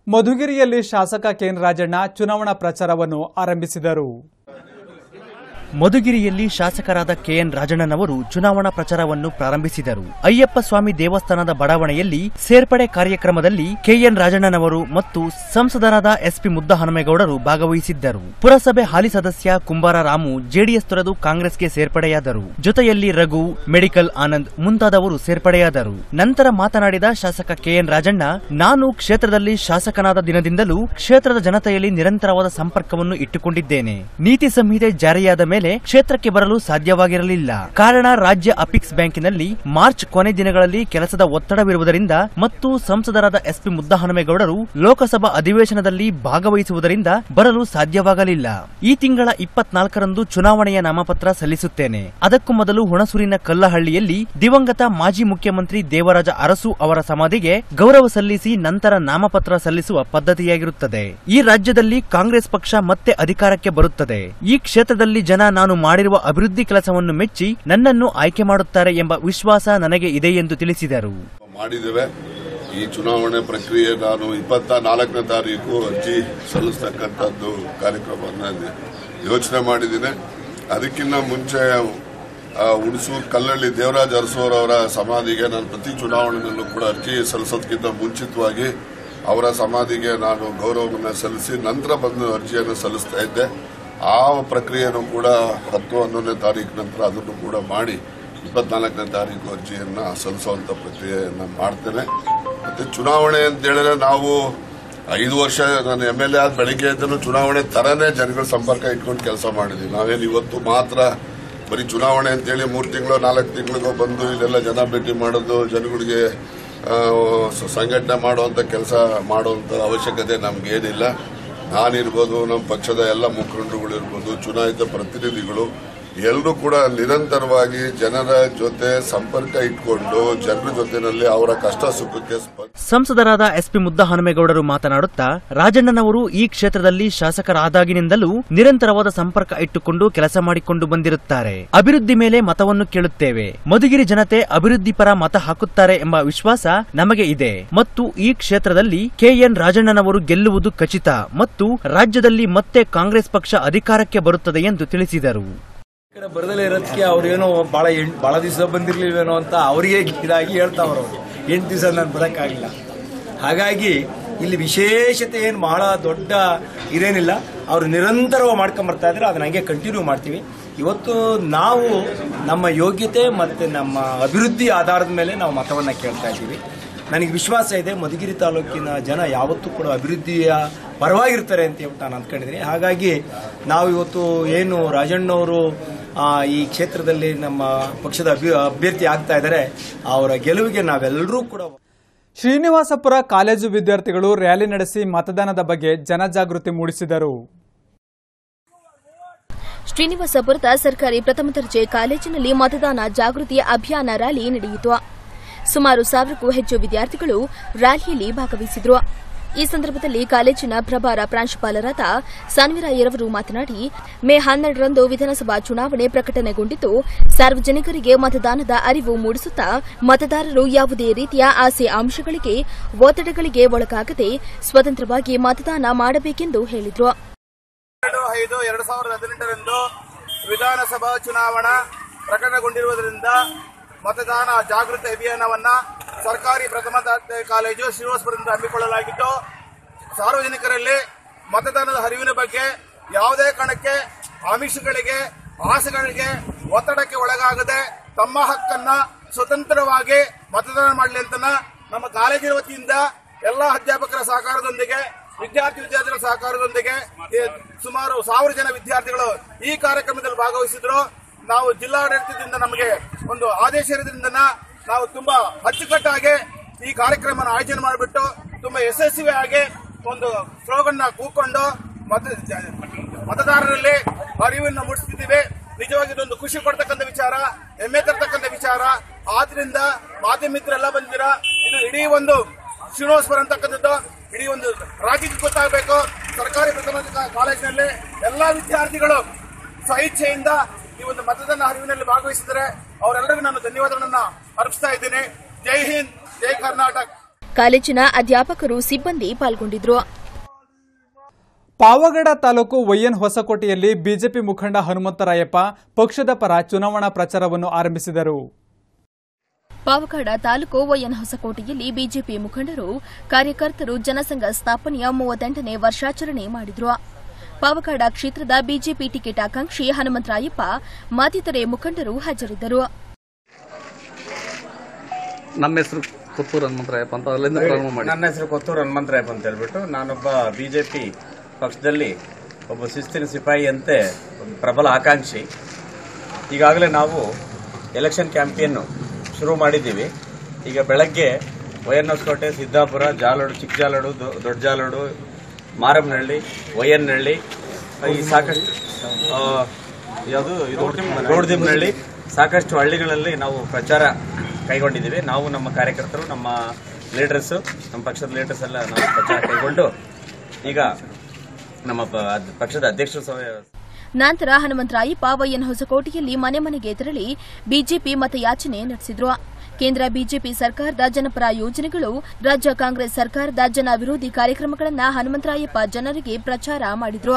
ಮಧುಗಿರಿಯಲ್ಲಿ ಶಾಸಕ ಕೆಎನ್ ರಾಜಣ್ಣ ಚುನಾವಣಾ ಪ್ರಚಾರವನ್ನು ಆರಂಭಿಸಿದರು ಮಧುಗಿರಿಯಲ್ಲಿ ಶಾಸಕರಾದ ಕೆಎನ್ ರಾಜಣ್ಣನವರು ಚುನಾವಣಾ ಪ್ರಚಾರವನ್ನು ಪ್ರಾರಂಭಿಸಿದರು ಅಯ್ಯಪ್ಪ ಸ್ವಾಮಿ ದೇವಸ್ಥಾನದ ಬಡಾವಣೆಯಲ್ಲಿ ಸೇರ್ಪಡೆ ಕಾರ್ಯಕ್ರಮದಲ್ಲಿ ಕೆಎನ್ ರಾಜಣ್ಣನವರು ಮತ್ತು ಸಂಸದರಾದ ಎಸ್ಪಿ ಮುದ್ದಹನುಮೇಗೌಡರು ಭಾಗವಹಿಸಿದ್ದರು ಪುರಸಭೆ ಹಾಲಿ ಸದಸ್ಯ ಕುಂಬಾರ ರಾಮು ಜೆಡಿಎಸ್ ತೊರೆದು ಕಾಂಗ್ರೆಸ್ಗೆ ಸೇರ್ಪಡೆಯಾದರು ಜೊತೆಯಲ್ಲಿ ರಘು ಮೆಡಿಕಲ್ ಆನಂದ್ ಮುಂತಾದವರು ಸೇರ್ಪಡೆಯಾದರು ನಂತರ ಮಾತನಾಡಿದ ಶಾಸಕ ಕೆಎನ್ ರಾಜಣ್ಣ ನಾನು ಕ್ಷೇತ್ರದಲ್ಲಿ ಶಾಸಕನಾದ ದಿನದಿಂದಲೂ ಕ್ಷೇತ್ರದ ಜನತೆಯಲ್ಲಿ ನಿರಂತರವಾದ ಸಂಪರ್ಕವನ್ನು ಇಟ್ಟುಕೊಂಡಿದ್ದೇನೆ ನೀತಿ ಸಂಹಿತೆ ಜಾರಿಯಾದ ಮೇಲೆ ಕ್ಷೇತ್ರಕ್ಕೆ ಬರಲು ಸಾಧ್ಯವಾಗಿರಲಿಲ್ಲ ಕಾರಣ ರಾಜ್ಯ ಅಪಿಕ್ಸ್ ಬ್ಯಾಂಕಿನಲ್ಲಿ ಮಾರ್ಚ್ ಕೊನೆ ದಿನಗಳಲ್ಲಿ ಕೆಲಸದ ಒತ್ತಡವಿರುವುದರಿಂದ ಮತ್ತು ಸಂಸದರಾದ ಎಸ್ಪಿ ಮುದ್ದಹನುಮೇಗೌಡರು ಲೋಕಸಭಾ ಅಧಿವೇಶನದಲ್ಲಿ ಭಾಗವಹಿಸುವುದರಿಂದ ಬರಲು ಸಾಧ್ಯವಾಗಲಿಲ್ಲ ಈ ತಿಂಗಳ ಇಪ್ಪತ್ನಾಲ್ಕರಂದು ಚುನಾವಣೆಯ ನಾಮಪತ್ರ ಸಲ್ಲಿಸುತ್ತೇನೆ ಅದಕ್ಕೂ ಮೊದಲು ಹುಣಸೂರಿನ ಕಲ್ಲಹಳ್ಳಿಯಲ್ಲಿ ದಿವಂಗತ ಮಾಜಿ ಮುಖ್ಯಮಂತ್ರಿ ದೇವರಾಜ ಅರಸು ಅವರ ಸಮಾಧಿಗೆ ಗೌರವ ಸಲ್ಲಿಸಿ ನಂತರ ನಾಮಪತ್ರ ಸಲ್ಲಿಸುವ ಪದ್ಧತಿಯಾಗಿರುತ್ತದೆ ಈ ರಾಜ್ಯದಲ್ಲಿ ಕಾಂಗ್ರೆಸ್ ಪಕ್ಷ ಮತ್ತೆ ಅಧಿಕಾರಕ್ಕೆ ಬರುತ್ತದೆ ಈ ಕ್ಷೇತ್ರದಲ್ಲಿ ಜನ ನಾನು ಮಾಡಿರುವ ಅಭಿವೃದ್ಧಿ ಕೆಲಸವನ್ನು ಮೆಚ್ಚಿ ನನ್ನನ್ನು ಆಯ್ಕೆ ಮಾಡುತ್ತಾರೆ ಎಂಬ ವಿಶ್ವಾಸ ನನಗೆ ಇದೆ ಎಂದು ತಿಳಿಸಿದರು ಮಾಡಿದ್ದೇವೆ ಈ ಚುನಾವಣೆ ಪ್ರಕ್ರಿಯೆ ನಾನು ಇಪ್ಪತ್ತ ನಾಲ್ಕನೇ ತಾರೀಕು ಅರ್ಜಿ ಸಲ್ಲಿಸ್ತಕ್ಕಂಥದ್ದು ಕಾರ್ಯಕ್ರಮವನ್ನು ಯೋಚನೆ ಮಾಡಿದ್ದೀನಿ ಅದಕ್ಕಿಂತ ಮುಂಚೆ ಆ, ಹುಣಸೂರು ಕಲ್ಲಳ್ಳಿ ದೇವರಾಜ ಅರಸೋರವರ ಸಮಾಧಿಗೆ ನಾನು ಪ್ರತಿ ಚುನಾವಣೆಯಲ್ಲೂ ಕೂಡ ಅರ್ಜಿ ಸಲ್ಲಿಸೋದಕ್ಕಿಂತ ಮುಂಚಿತವಾಗಿ ಅವರ ಸಮಾಧಿಗೆ ನಾನು ಗೌರವವನ್ನು ಸಲ್ಲಿಸಿ ನಂತರ ಬಂದು ಅರ್ಜಿಯನ್ನು ಸಲ್ಲಿಸ್ತಾ ಇದ್ದೆ ಆ ಪ್ರಕ್ರಿಯೆನೂ ಕೂಡ ಹತ್ತು ಹನ್ನೊಂದನೇ ತಾರೀಕು ನಂತರ ಅದನ್ನು ಕೂಡ ಮಾಡಿ ಇಪ್ಪತ್ನಾಲ್ಕನೇ ತಾರೀಕು ಅರ್ಜಿಯನ್ನು ಸಲ್ಲಿಸುವಂಥ ಪ್ರಕ್ರಿಯೆಯನ್ನು ಮಾಡ್ತೇನೆ ಮತ್ತೆ ಚುನಾವಣೆ ಅಂತ ಹೇಳಿದ್ರೆ ನಾವು ಐದು ವರ್ಷ ನಾನು ಎಮ್ ಎಲ್ ಎ ಆದ ಬೆಳಿಗ್ಗೆ ಇದ್ದನು ಚುನಾವಣೆ ತರನೇ ಜನಗಳ ಸಂಪರ್ಕ ಇಟ್ಕೊಂಡು ಕೆಲಸ ಮಾಡಿದ್ವಿ ನಾವೇನು ಇವತ್ತು ಮಾತ್ರ ಬರೀ ಚುನಾವಣೆ ಅಂತೇಳಿ ಮೂರು ತಿಂಗಳು ನಾಲ್ಕು ತಿಂಗಳಿಗೋ ಬಂದು ಇಲ್ಲೆಲ್ಲ ಜನ ಭೇಟಿ ಮಾಡೋದು ಜನಗಳಿಗೆ ಆ, ಸ- ಸಂಘಟನೆ ಮಾಡುವಂಥ ಕೆಲಸ ಮಾಡುವಂಥ ಅವಶ್ಯಕತೆ ನಮಗೇನಿಲ್ಲ ನಾನಿರ್ಬೋದು ನಮ್ಮ ಪಕ್ಷದ ಎಲ್ಲ ಮುಖಂಡರುಗಳಿರ್ಬೋದು ಚುನಾಯಿತ ಪ್ರತಿನಿಧಿಗಳು ಎಲ್ಲರೂ ಕೂಡ ನಿರಂತರವಾಗಿ ಜನರ ಜೊತೆ ಸಂಪರ್ಕ ಇಟ್ಕೊಂಡು ಜನರ ಜೊತೆನಲ್ಲಿ ಅವರ ಕಷ್ಟ ಸುಖಕ್ಕೆ ಸ್ಪ- ಸಂಸದರಾದ ಎಸ್ಪಿ ಮುದ್ದಹನುಮೇಗೌಡರು ಮಾತನಾಡುತ್ತಾ ರಾಜಣ್ಣನವರು ಈ ಕ್ಷೇತ್ರದಲ್ಲಿ ಶಾಸಕರಾದಾಗಿನಿಂದಲೂ ನಿರಂತರವಾದ ಸಂಪರ್ಕ ಇಟ್ಟುಕೊಂಡು ಕೆಲಸ ಮಾಡಿಕೊಂಡು ಬಂದಿರುತ್ತಾರೆ ಅಭಿವೃದ್ಧಿ ಮೇಲೆ ಮತವನ್ನು ಕೇಳುತ್ತೇವೆ ಮಧುಗಿರಿ ಜನತೆ ಅಭಿವೃದ್ಧಿ ಪರ ಮತ ಹಾಕುತ್ತಾರೆ ಎಂಬ ವಿಶ್ವಾಸ ನಮಗೆ ಇದೆ ಮತ್ತು ಈ ಕ್ಷೇತ್ರದಲ್ಲಿ ಕೆಎನ್ ರಾಜಣ್ಣನವರು ಗೆಲ್ಲುವುದು ಖಚಿತ ಮತ್ತು ರಾಜ್ಯದಲ್ಲಿ ಮತ್ತೆ ಕಾಂಗ್ರೆಸ್ ಪಕ್ಷ ಅಧಿಕಾರಕ್ಕೆ ಬರುತ್ತದೆ ಎಂದು ತಿಳಿಸಿದರು ಈ ಕಡೆ ಬರದಲ್ಲೇ ಇರೋದಕ್ಕೆ ಅವ್ರೇನೋ ಭಾಳ ಎಂಟು ಭಾಳ ದಿವಸ ಬಂದಿರ್ಲಿಲ್ವೇನೋ ಅಂತ ಅವರಿಗೆ ಇದಾಗಿ ಹೇಳ್ತಾವ್ರು ಅವರು ಎಂಟು ದಿವಸ ನಾನು ಬರೋಕ್ಕಾಗಿಲ್ಲ ಹಾಗಾಗಿ ಇಲ್ಲಿ ವಿಶೇಷತೆ ಏನು ಬಹಳ ದೊಡ್ಡ ಇದೇನಿಲ್ಲ ಅವರು ನಿರಂತರವಾಗಿ ಮಾಡ್ಕೊಂಬರ್ತಾ ಇದ್ರೆ ಅದನ್ನ ಹಂಗೆ ಕಂಟಿನ್ಯೂ ಮಾಡ್ತೀವಿ ಇವತ್ತು ನಾವು ನಮ್ಮ ಯೋಗ್ಯತೆ ಮತ್ತು ನಮ್ಮ ಅಭಿವೃದ್ಧಿ ಆಧಾರದ ಮೇಲೆ ನಾವು ಮತವನ್ನು ಕೇಳ್ತಾ ಇದ್ದೀವಿ ನನಗೆ ವಿಶ್ವಾಸ ಇದೆ ಮಧುಗಿರಿ ತಾಲೂಕಿನ ಜನ ಯಾವತ್ತೂ ಕೂಡ ಅಭಿವೃದ್ಧಿಯ ಪರವಾಗಿರ್ತಾರೆ ಅಂತ ಹೇಳ್ಬಿಟ್ಟು ನಾನು ಅಂದ್ಕೊಂಡಿದ್ದೀನಿ ಹಾಗಾಗಿ ನಾವು ಇವತ್ತು ಏನು ರಾಜಣ್ಣವರು ಆ, ಈ ಕ್ಷೇತ್ರದಲ್ಲಿ ನಮ್ಮ ಪಕ್ಷದ ಅಭ್ಯ- ಅಭ್ಯರ್ಥಿ ಆಗ್ತಾ ಇದ್ದಾರೆ ಅವರ ಗೆಲುವಿಗೆ ನಾವೆಲ್ಲರೂ ಕೂಡ ಶ್ರೀನಿವಾಸಪುರ ಕಾಲೇಜು ವಿದ್ಯಾರ್ಥಿಗಳು ರ್ಯಾಲಿ ನಡೆಸಿ ಮತದಾನದ ಬಗ್ಗೆ ಜನಜಾಗೃತಿ ಮೂಡಿಸಿದರು ಶ್ರೀನಿವಾಸಪುರದ ಸರ್ಕಾರಿ ಪ್ರಥಮ ದರ್ಜೆ ಕಾಲೇಜಿನಲ್ಲಿ ಮತದಾನ ಜಾಗೃತಿ ಅಭಿಯಾನ ರ್ಯಾಲಿ ನಡೆಯಿತು ಸುಮಾರು ಸಾವಿರಕ್ಕೂ ಹೆಚ್ಚು ವಿದ್ಯಾರ್ಥಿಗಳು ರ್ಯಾಲಿಯಲ್ಲಿ ಭಾಗವಹಿಸಿದ್ರು ಈ ಸಂದರ್ಭದಲ್ಲಿ ಕಾಲೇಜಿನ ಪ್ರಭಾರ ಪ್ರಾಂಶುಪಾಲರಾದ ಸಾನ್ವಿರಾಯರವರು ಮಾತನಾಡಿ ಮೇ ಹನ್ನೆರಡರಂದು ವಿಧಾನಸಭಾ ಚುನಾವಣೆ ಪ್ರಕಟಣೆಗೊಂಡಿದ್ದು ಸಾರ್ವಜನಿಕರಿಗೆ ಮತದಾನದ ಅರಿವು ಮೂಡಿಸುತ್ತಾ ಮತದಾರರು ಯಾವುದೇ ರೀತಿಯ ಆಸೆ ಅಂಶಗಳಿಗೆ ಒತ್ತಡಗಳಿಗೆ ಒಳಗಾಗದೆ ಸ್ವತಂತ್ರವಾಗಿ ಮತದಾನ ಮಾಡಬೇಕೆಂದು ಹೇಳಿದರು ಎರಡು ಐದು ಎರಡು ಸಾವಿರದ ಹದಿನೆಂಟರಂದು ವಿಧಾನಸಭಾ ಚುನಾವಣಾ ಪ್ರಕಟಗೊಂಡಿರುವುದರಿಂದ ಮತದಾನ ಜಾಗೃತಿ ಅಭಿಯಾನವನ್ನ ಸರ್ಕಾರಿ ಪ್ರಥಮ ದರ್ಜೆ ಕಾಲೇಜು ಶ್ರೀನಿವಾಸಪುರದಿಂದ ಹಮ್ಮಿಕೊಳ್ಳಲಾಗಿದ್ದು ಸಾರ್ವಜನಿಕರಲ್ಲಿ ಮತದಾನದ ಹರಿವಿನ ಬಗ್ಗೆ ಯಾವುದೇ ಕಾರಣಕ್ಕೆ ಆಮಿಷಗಳಿಗೆ ಆಸೆಗಳಿಗೆ ಒತ್ತಡಕ್ಕೆ ಒಳಗಾಗದೆ ತಮ್ಮ ಹಕ್ಕನ್ನ ಸ್ವತಂತ್ರವಾಗಿ ಮತದಾನ ಮಾಡಲಿ ಅಂತ ನಮ್ಮ ಕಾಲೇಜಿನ ವತಿಯಿಂದ ಎಲ್ಲ ಅಧ್ಯಾಪಕರ ಸಹಕಾರದೊಂದಿಗೆ ವಿದ್ಯಾರ್ಥಿ ವಿದ್ಯಾರ್ಥಿಗಳ ಸಹಕಾರದೊಂದಿಗೆ ಈ ಸುಮಾರು ಸಾವಿರ ಜನ ವಿದ್ಯಾರ್ಥಿಗಳು ಈ ಕಾರ್ಯಕ್ರಮದಲ್ಲಿ ಭಾಗವಹಿಸಿದ್ರು ನಾವು ಜಿಲ್ಲಾಡಳಿತದಿಂದ ನಮಗೆ ಒಂದು ಆದೇಶ ಇರೋದ್ರಿಂದ ನಾವು ತುಂಬಾ ಅಚ್ಚುಕಟ್ಟಾಗಿ ಈ ಕಾರ್ಯಕ್ರಮನ ಆಯೋಜನೆ ಮಾಡಿಬಿಟ್ಟು ತುಂಬಾ ಯಶಸ್ವಿಯಾಗಿ ಒಂದು ಸ್ಲೋಗನ್ನ ಕೂಕೊಂಡು ಮತ ಮತದಾರರಲ್ಲಿ ಅರಿವನ್ನು ಮೂಡಿಸುತ್ತಿದ್ದೇವೆ ನಿಜವಾಗಿ ಇದೊಂದು ಖುಷಿ ಕೊಡ್ತಕ್ಕಂಥ ವಿಚಾರ ಹೆಮ್ಮೆ ತರ್ತಕ್ಕಂಥ ವಿಚಾರ ಆದ್ರಿಂದ ಮಾಧ್ಯಮಿತರೆಲ್ಲ ಬಂದಿರ ಇದು ಇಡೀ ಒಂದು ಶ್ರೀನಿವಾಸಪುರ ಅಂತಕ್ಕಂಥದ್ದು ಇಡೀ ಒಂದು ರಾಜ್ಯಕ್ಕೆ ಗೊತ್ತಾಗಬೇಕು ಸರ್ಕಾರಿ ಪ್ರಥಮ ಕಾ- ಕಾಲೇಜಿನಲ್ಲಿ ಎಲ್ಲಾ ವಿದ್ಯಾರ್ಥಿಗಳು ಸ್ವಇಚ್ಛೆಯಿಂದ ಈ ಒಂದು ಮತದಾನ ಹರಿವಿನಲ್ಲಿ ಭಾಗವಹಿಸಿದರೆ ಅವರೆಲ್ಲರಿಗೂ ನಾನು ಧನ್ಯವಾದಗಳನ್ನ ಅರ್ಪಿಸ್ತಾ ಇದ್ದೀನಿ ಜೈ ಹಿಂದ್ ಜೈ ಕರ್ನಾಟಕ ಕಾಲೇಜಿನ ಅಧ್ಯಾಪಕರು ಸಿಬ್ಬಂದಿ ಪಾಲ್ಗೊಂಡಿದ್ರು ಪಾವಗಡ ತಾಲೂಕು ವೈಎನ್ ಹೊಸಕೋಟೆಯಲ್ಲಿ ಬಿಜೆಪಿ ಮುಖಂಡ ಹನುಮಂತರಾಯಪ್ಪ ಪಕ್ಷದ ಪರ ಚುನಾವಣಾ ಪ್ರಚಾರವನ್ನು ಆರಂಭಿಸಿದರು ಪಾವಗಡ ತಾಲೂಕು ವೈಎನ್ ಹೊಸಕೋಟೆಯಲ್ಲಿ ಬಿಜೆಪಿ ಮುಖಂಡರು ಕಾರ್ಯಕರ್ತರು ಜನಸಂಘ ಸ್ಥಾಪನೆಯ ಮೂವತ್ತೆಂಟನೇ ವರ್ಷಾಚರಣೆ ಮಾಡಿದ್ರು ಪಾವಗಡ ಕ್ಷೇತ್ರದ ಬಿಜೆಪಿ ಟಿಕೆಟ್ ಆಕಾಂಕ್ಷಿ ಹನುಮಂತರಾಯಪ್ಪ ಮತ್ತಿತರೆ ಮುಖಂಡರು ಹಾಜರಿದ್ದರು ನಮ್ಮ ಹೆಸರು ಪುತ್ತೂರು ಹನುಮಂತರಾಯಪ್ಪ ಅಂತ ಅಲ್ಲಿಂದ ಪ್ರಾರಂಭ ಮಾಡಿ ನನ್ನ ಹೆಸರು ಕೊತ್ತೂರು ಹನುಮಂತರಾಯಪ್ಪ ಅಂತ ಹೇಳ್ಬಿಟ್ಟು ನಾನೊಬ್ಬ ಬಿಜೆಪಿ ಪಕ್ಷದಲ್ಲಿ ಒಬ್ಬ ಶಿಸ್ತಿನ ಸಿಪಾಯಿಯಂತೆ ಒಂದು ಪ್ರಬಲ ಆಕಾಂಕ್ಷಿ ಈಗಾಗಲೇ ನಾವು ಎಲೆಕ್ಷನ್ ಕ್ಯಾಂಪೇನು ಶುರು ಮಾಡಿದ್ದೀವಿ ಈಗ ಬೆಳಗ್ಗೆ ವೈಎನ್ಎಸ್ಕೋಟೆ ಸಿದ್ದಾಪುರ ಜಾಲೋಡು ಚಿಕ್ಕ ಜಾಲೋಡು ದೊ- ದೊಡ್ಡ ಜಾಲೋಡು ಮಾರಮ್ಮನಹಳ್ಳಿ ವೈಯನ್ನಹಳ್ಳಿ ಈ ಸಾಕಷ್ಟು ಆ, ಯಾವುದು ಇದು ಗೋಡ್ದಿಮ್ನಹಳ್ಳಿ ಸಾಕಷ್ಟು ಹಳ್ಳಿಗಳಲ್ಲಿ ನಾವು ಪ್ರಚಾರ ಕೈಗೊಂಡಿದ್ದೀವಿ ನಾವು ನಮ್ಮ ಕಾರ್ಯಕರ್ತರು ನಮ್ಮ ಲೀಡರ್ಸು ನಮ್ಮ ಪಕ್ಷದ ಲೀಡರ್ಸ್ ಎಲ್ಲ ನಾವು ಪ್ರಚಾರ ಕೈಗೊಂಡು ಈಗ ನಮ್ಮ ಪ- ಅದ್- ಪಕ್ಷದ ಅಧ್ಯಕ್ಷರು ಸಹ ನಂತರ ಹನುಮಂತರಾಯಪ್ಪ ವೈಎನ್ ಹೊಸಕೋಟೆಯಲ್ಲಿ ಮನೆ ಮನೆಗೆ ತೆರಳಿ ಬಿಜೆಪಿ ಮತಯಾಚನೆ ನಡೆಸಿದ್ರು ಕೇಂದ್ರ ಬಿಜೆಪಿ ಸರ್ಕಾರದ ಜನಪರ ಯೋಜನೆಗಳು ರಾಜ್ಯ ಕಾಂಗ್ರೆಸ್ ಸರ್ಕಾರದ ಜನ ವಿರೋಧಿ ಕಾರ್ಯಕ್ರಮಗಳನ್ನು ಹನುಮಂತರಾಯಪ್ಪ ಜನರಿಗೆ ಪ್ರಚಾರ ಮಾಡಿದ್ರು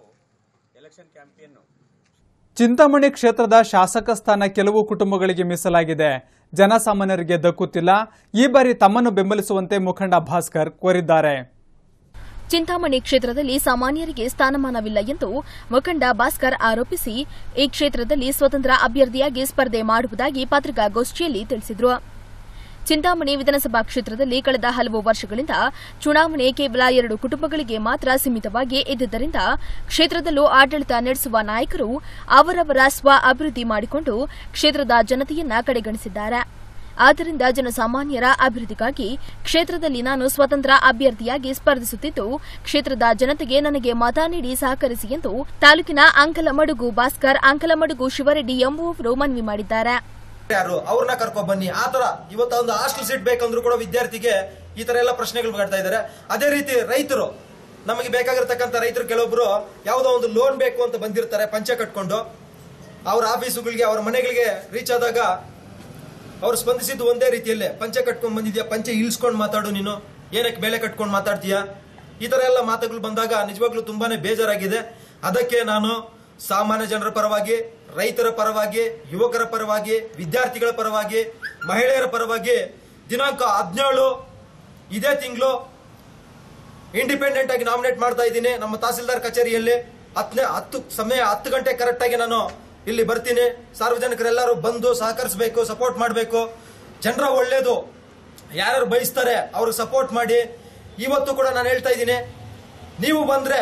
ಚಿಂತಾಮಣಿ ಕ್ಷೇತ್ರದ ಶಾಸಕ ಸ್ಥಾನ ಕೆಲವು ಕುಟುಂಬಗಳಿಗೆ ಮೀಸಲಾಗಿದೆ ಜನಸಾಮಾನ್ಯರಿಗೆ ದಕ್ಕುತ್ತಿಲ್ಲ ಈ ಬಾರಿ ತಮ್ಮನ್ನು ಬೆಂಬಲಿಸುವಂತೆ ಮುಖಂಡ ಭಾಸ್ಕರ್ ಕೋರಿದ್ದಾರೆ ಚಿಂತಾಮಣಿ ಕ್ಷೇತ್ರದಲ್ಲಿ ಸಾಮಾನ್ಯರಿಗೆ ಸ್ಥಾನಮಾನವಿಲ್ಲ ಎಂದು ಮುಖಂಡ ಭಾಸ್ಕರ್ ಆರೋಪಿಸಿ ಈ ಕ್ಷೇತ್ರದಲ್ಲಿ ಸ್ವತಂತ್ರ ಅಭ್ಯರ್ಥಿಯಾಗಿ ಸ್ಪರ್ಧೆ ಮಾಡುವುದಾಗಿ ಪತ್ರಿಕಾಗೋಷ್ಠಿಯಲ್ಲಿ ತಿಳಿಸಿದರು ಚಿಂತಾಮಣಿ ವಿಧಾನಸಭಾ ಕ್ಷೇತ್ರದಲ್ಲಿ ಕಳೆದ ಹಲವು ವರ್ಷಗಳಿಂದ ಚುನಾವಣೆ ಕೇವಲ ಎರಡು ಕುಟುಂಬಗಳಿಗೆ ಮಾತ್ರ ಸೀಮಿತವಾಗಿ ಇದ್ದುದರಿಂದ ಕ್ಷೇತ್ರದಲ್ಲೂ ಆಡಳಿತ ನಡೆಸುವ ನಾಯಕರು ಅವರವರ ಸ್ವ ಅಭಿವೃದ್ಧಿ ಮಾಡಿಕೊಂಡು ಕ್ಷೇತ್ರದ ಜನತೆಯನ್ನ ಕಡೆಗಣಿಸಿದ್ದಾರೆ ಆದ್ದರಿಂದ ಜನಸಾಮಾನ್ಯರ ಅಭಿವೃದ್ಧಿಗಾಗಿ ಕ್ಷೇತ್ರದಲ್ಲಿ ನಾನು ಸ್ವತಂತ್ರ ಅಭ್ಯರ್ಥಿಯಾಗಿ ಸ್ಪರ್ಧಿಸುತ್ತಿದ್ದು ಕ್ಷೇತ್ರದ ಜನತೆಗೆ ನನಗೆ ಮತ ನೀಡಿ ಸಹಕರಿಸಿ ಎಂದು ತಾಲೂಕಿನ ಅಂಕಲಮಡುಗು ಭಾಸ್ಕರ್ ಅಂಕಲಮಡುಗು ಶಿವರೆಡ್ಡಿ ಎಂಬುವವರು ಮನವಿ ಮಾಡಿದ್ದಾರೆ ಯಾರು ಅವ್ರನ್ನ ಕರ್ಕೊ ಬನ್ನಿ ಆ ತರ ಇವತ್ತು ಒಂದು ಹಾಸ್ಟೆಲ್ ಸೀಟ್ ಬೇಕಂದ್ರೂ ಕೂಡ ವಿದ್ಯಾರ್ಥಿಗೆ ಈ ತರ ಎಲ್ಲ ಪ್ರಶ್ನೆಗಳು ಮಾಡ್ತಾ ಇದ್ದಾರೆ ಅದೇ ರೀತಿ ರೈತರು ನಮಗೆ ಬೇಕಾಗಿರ್ತಕ್ಕಂಥ ರೈತರು ಕೆಲವೊಬ್ರು ಯಾವುದೋ ಒಂದು ಲೋನ್ ಬೇಕು ಅಂತ ಬಂದಿರ್ತಾರೆ ಪಂಚೆ ಕಟ್ಕೊಂಡು ಅವ್ರ ಆಫೀಸುಗಳಿಗೆ ಅವ್ರ ಮನೆಗಳಿಗೆ ರೀಚ್ ಆದಾಗ ಅವ್ರು ಸ್ಪಂದಿಸಿದ್ದು ಒಂದೇ ರೀತಿಯಲ್ಲೇ ಪಂಚೆ ಕಟ್ಕೊಂಡ್ ಬಂದಿದ್ಯಾ ಪಂಚೆ ಇಳಿಸ್ಕೊಂಡು ಮಾತಾಡು ನೀನು ಏನಕ್ಕೆ ಬೆಲೆ ಕಟ್ಕೊಂಡು ಮಾತಾಡ್ತೀಯಾ ಈ ತರ ಎಲ್ಲ ಮಾತುಗಳು ಬಂದಾಗ ನಿಜವಾಗ್ಲೂ ತುಂಬಾನೇ ಬೇಜಾರಾಗಿದೆ ಅದಕ್ಕೆ ನಾನು ಸಾಮಾನ್ಯ ಜನರ ಪರವಾಗಿ ರೈತರ ಪರವಾಗಿ ಯುವಕರ ಪರವಾಗಿ ವಿದ್ಯಾರ್ಥಿಗಳ ಪರವಾಗಿ ಮಹಿಳೆಯರ ಪರವಾಗಿ ದಿನಾಂಕ ಹದಿನೇಳು ಇದೇ ತಿಂಗಳು ಇಂಡಿಪೆಂಡೆಂಟ್ ಆಗಿ ನಾಮಿನೇಟ್ ಮಾಡ್ತಾ ಇದ್ದೀನಿ ನಮ್ಮ ತಹಸೀಲ್ದಾರ್ ಕಚೇರಿಯಲ್ಲಿ ಹತ್ತನೇ ಹತ್ತು ಸಮಯ ಹತ್ತು ಗಂಟೆ ಕರೆಕ್ಟ್ ಆಗಿ ನಾನು ಇಲ್ಲಿ ಬರ್ತೀನಿ ಸಾರ್ವಜನಿಕರೆಲ್ಲರೂ ಬಂದು ಸಹಕರಿಸಬೇಕು ಸಪೋರ್ಟ್ ಮಾಡಬೇಕು ಜನರ ಒಳ್ಳೇದು ಯಾರ್ಯಾರು ಬಯಸ್ತಾರೆ ಅವ್ರಿಗೆ ಸಪೋರ್ಟ್ ಮಾಡಿ ಇವತ್ತು ಕೂಡ ನಾನು ಹೇಳ್ತಾ ಇದ್ದೀನಿ ನೀವು ಬಂದ್ರೆ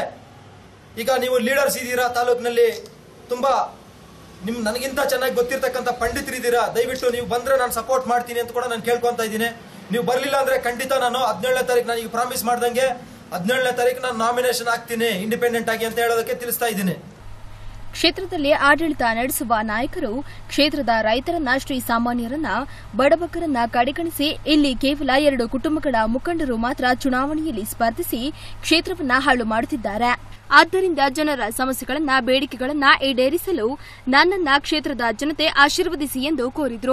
ಈಗ ನೀವು ಲೀಡರ್ಸ್ ಇದ್ದೀರಾ ತಾಲೂಕಿನಲ್ಲಿ ತುಂಬಾ ನಿಮ್ ನನಗಿಂತ ಚೆನ್ನಾಗಿ ಗೊತ್ತಿರ್ತಕ್ಕಂಥ ಪಂಡಿತರಿದ್ದೀರಾ ದಯವಿಟ್ಟು ನೀವು ಬಂದ್ರೆ ನಾನು ಸಪೋರ್ಟ್ ಮಾಡ್ತೀನಿ ಅಂತ ಕೂಡ ನಾನು ಕೇಳ್ಕೊಂತ ಇದ್ದೀನಿ ನೀವು ಬರಲಿಲ್ಲ ಅಂದ್ರೆ ಖಂಡಿತ ನಾನು ಹದಿನೇಳನೇ ತಾರೀಕು ನಾನು ಈಗ ಪ್ರಾಮಿಸ್ ಮಾಡ್ದಂಗೆ ಹದಿನೇಳನೇ ತಾರೀಕು ನಾನು ನಾಮಿನೇಷನ್ ಆಗ್ತೀನಿ ಇಂಡಿಪೆಂಡೆಂಟ್ ಆಗಿ ಅಂತ ಹೇಳೋದಕ್ಕೆ ತಿಳಿಸ್ತಾ ಇದ್ದೀನಿ ಕ್ಷೇತ್ರದಲ್ಲಿ ಆಡಳಿತ ನಡೆಸುವ ನಾಯಕರು ಕ್ಷೇತ್ರದ ರೈತರನ್ನ ಶ್ರೀ ಸಾಮಾನ್ಯರನ್ನ ಬಡಬಗ್ಗರನ್ನ ಕಡೆಗಣಿಸಿ ಇಲ್ಲಿ ಕೇವಲ ಎರಡು ಕುಟುಂಬಗಳ ಮುಖಂಡರು ಮಾತ್ರ ಚುನಾವಣೆಯಲ್ಲಿ ಸ್ಪರ್ಧಿಸಿ ಕ್ಷೇತ್ರವನ್ನ ಹಾಳು ಮಾಡುತ್ತಿದ್ದಾರೆ ಆದ್ದರಿಂದ ಜನರ ಸಮಸ್ಯೆಗಳನ್ನ ಬೇಡಿಕೆಗಳನ್ನ ಈಡೇರಿಸಲು ನನ್ನನ್ನ ಕ್ಷೇತ್ರದ ಜನತೆ ಆಶೀರ್ವದಿಸಿ ಎಂದು ಕೋರಿದ್ರು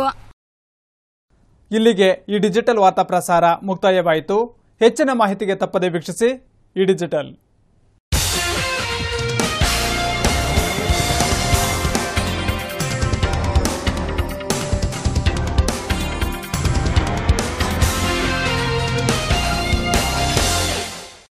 ಇಲ್ಲಿಗೆ ಈ ಡಿಜಿಟಲ್ ವಾರ್ತಾ ಪ್ರಸಾರ ಮುಕ್ತಾಯವಾಯಿತು ಹೆಚ್ಚಿನ ಮಾಹಿತಿಗೆ ತಪ್ಪದೆ ವೀಕ್ಷಿಸಿ ಈ ಡಿಜಿಟಲ್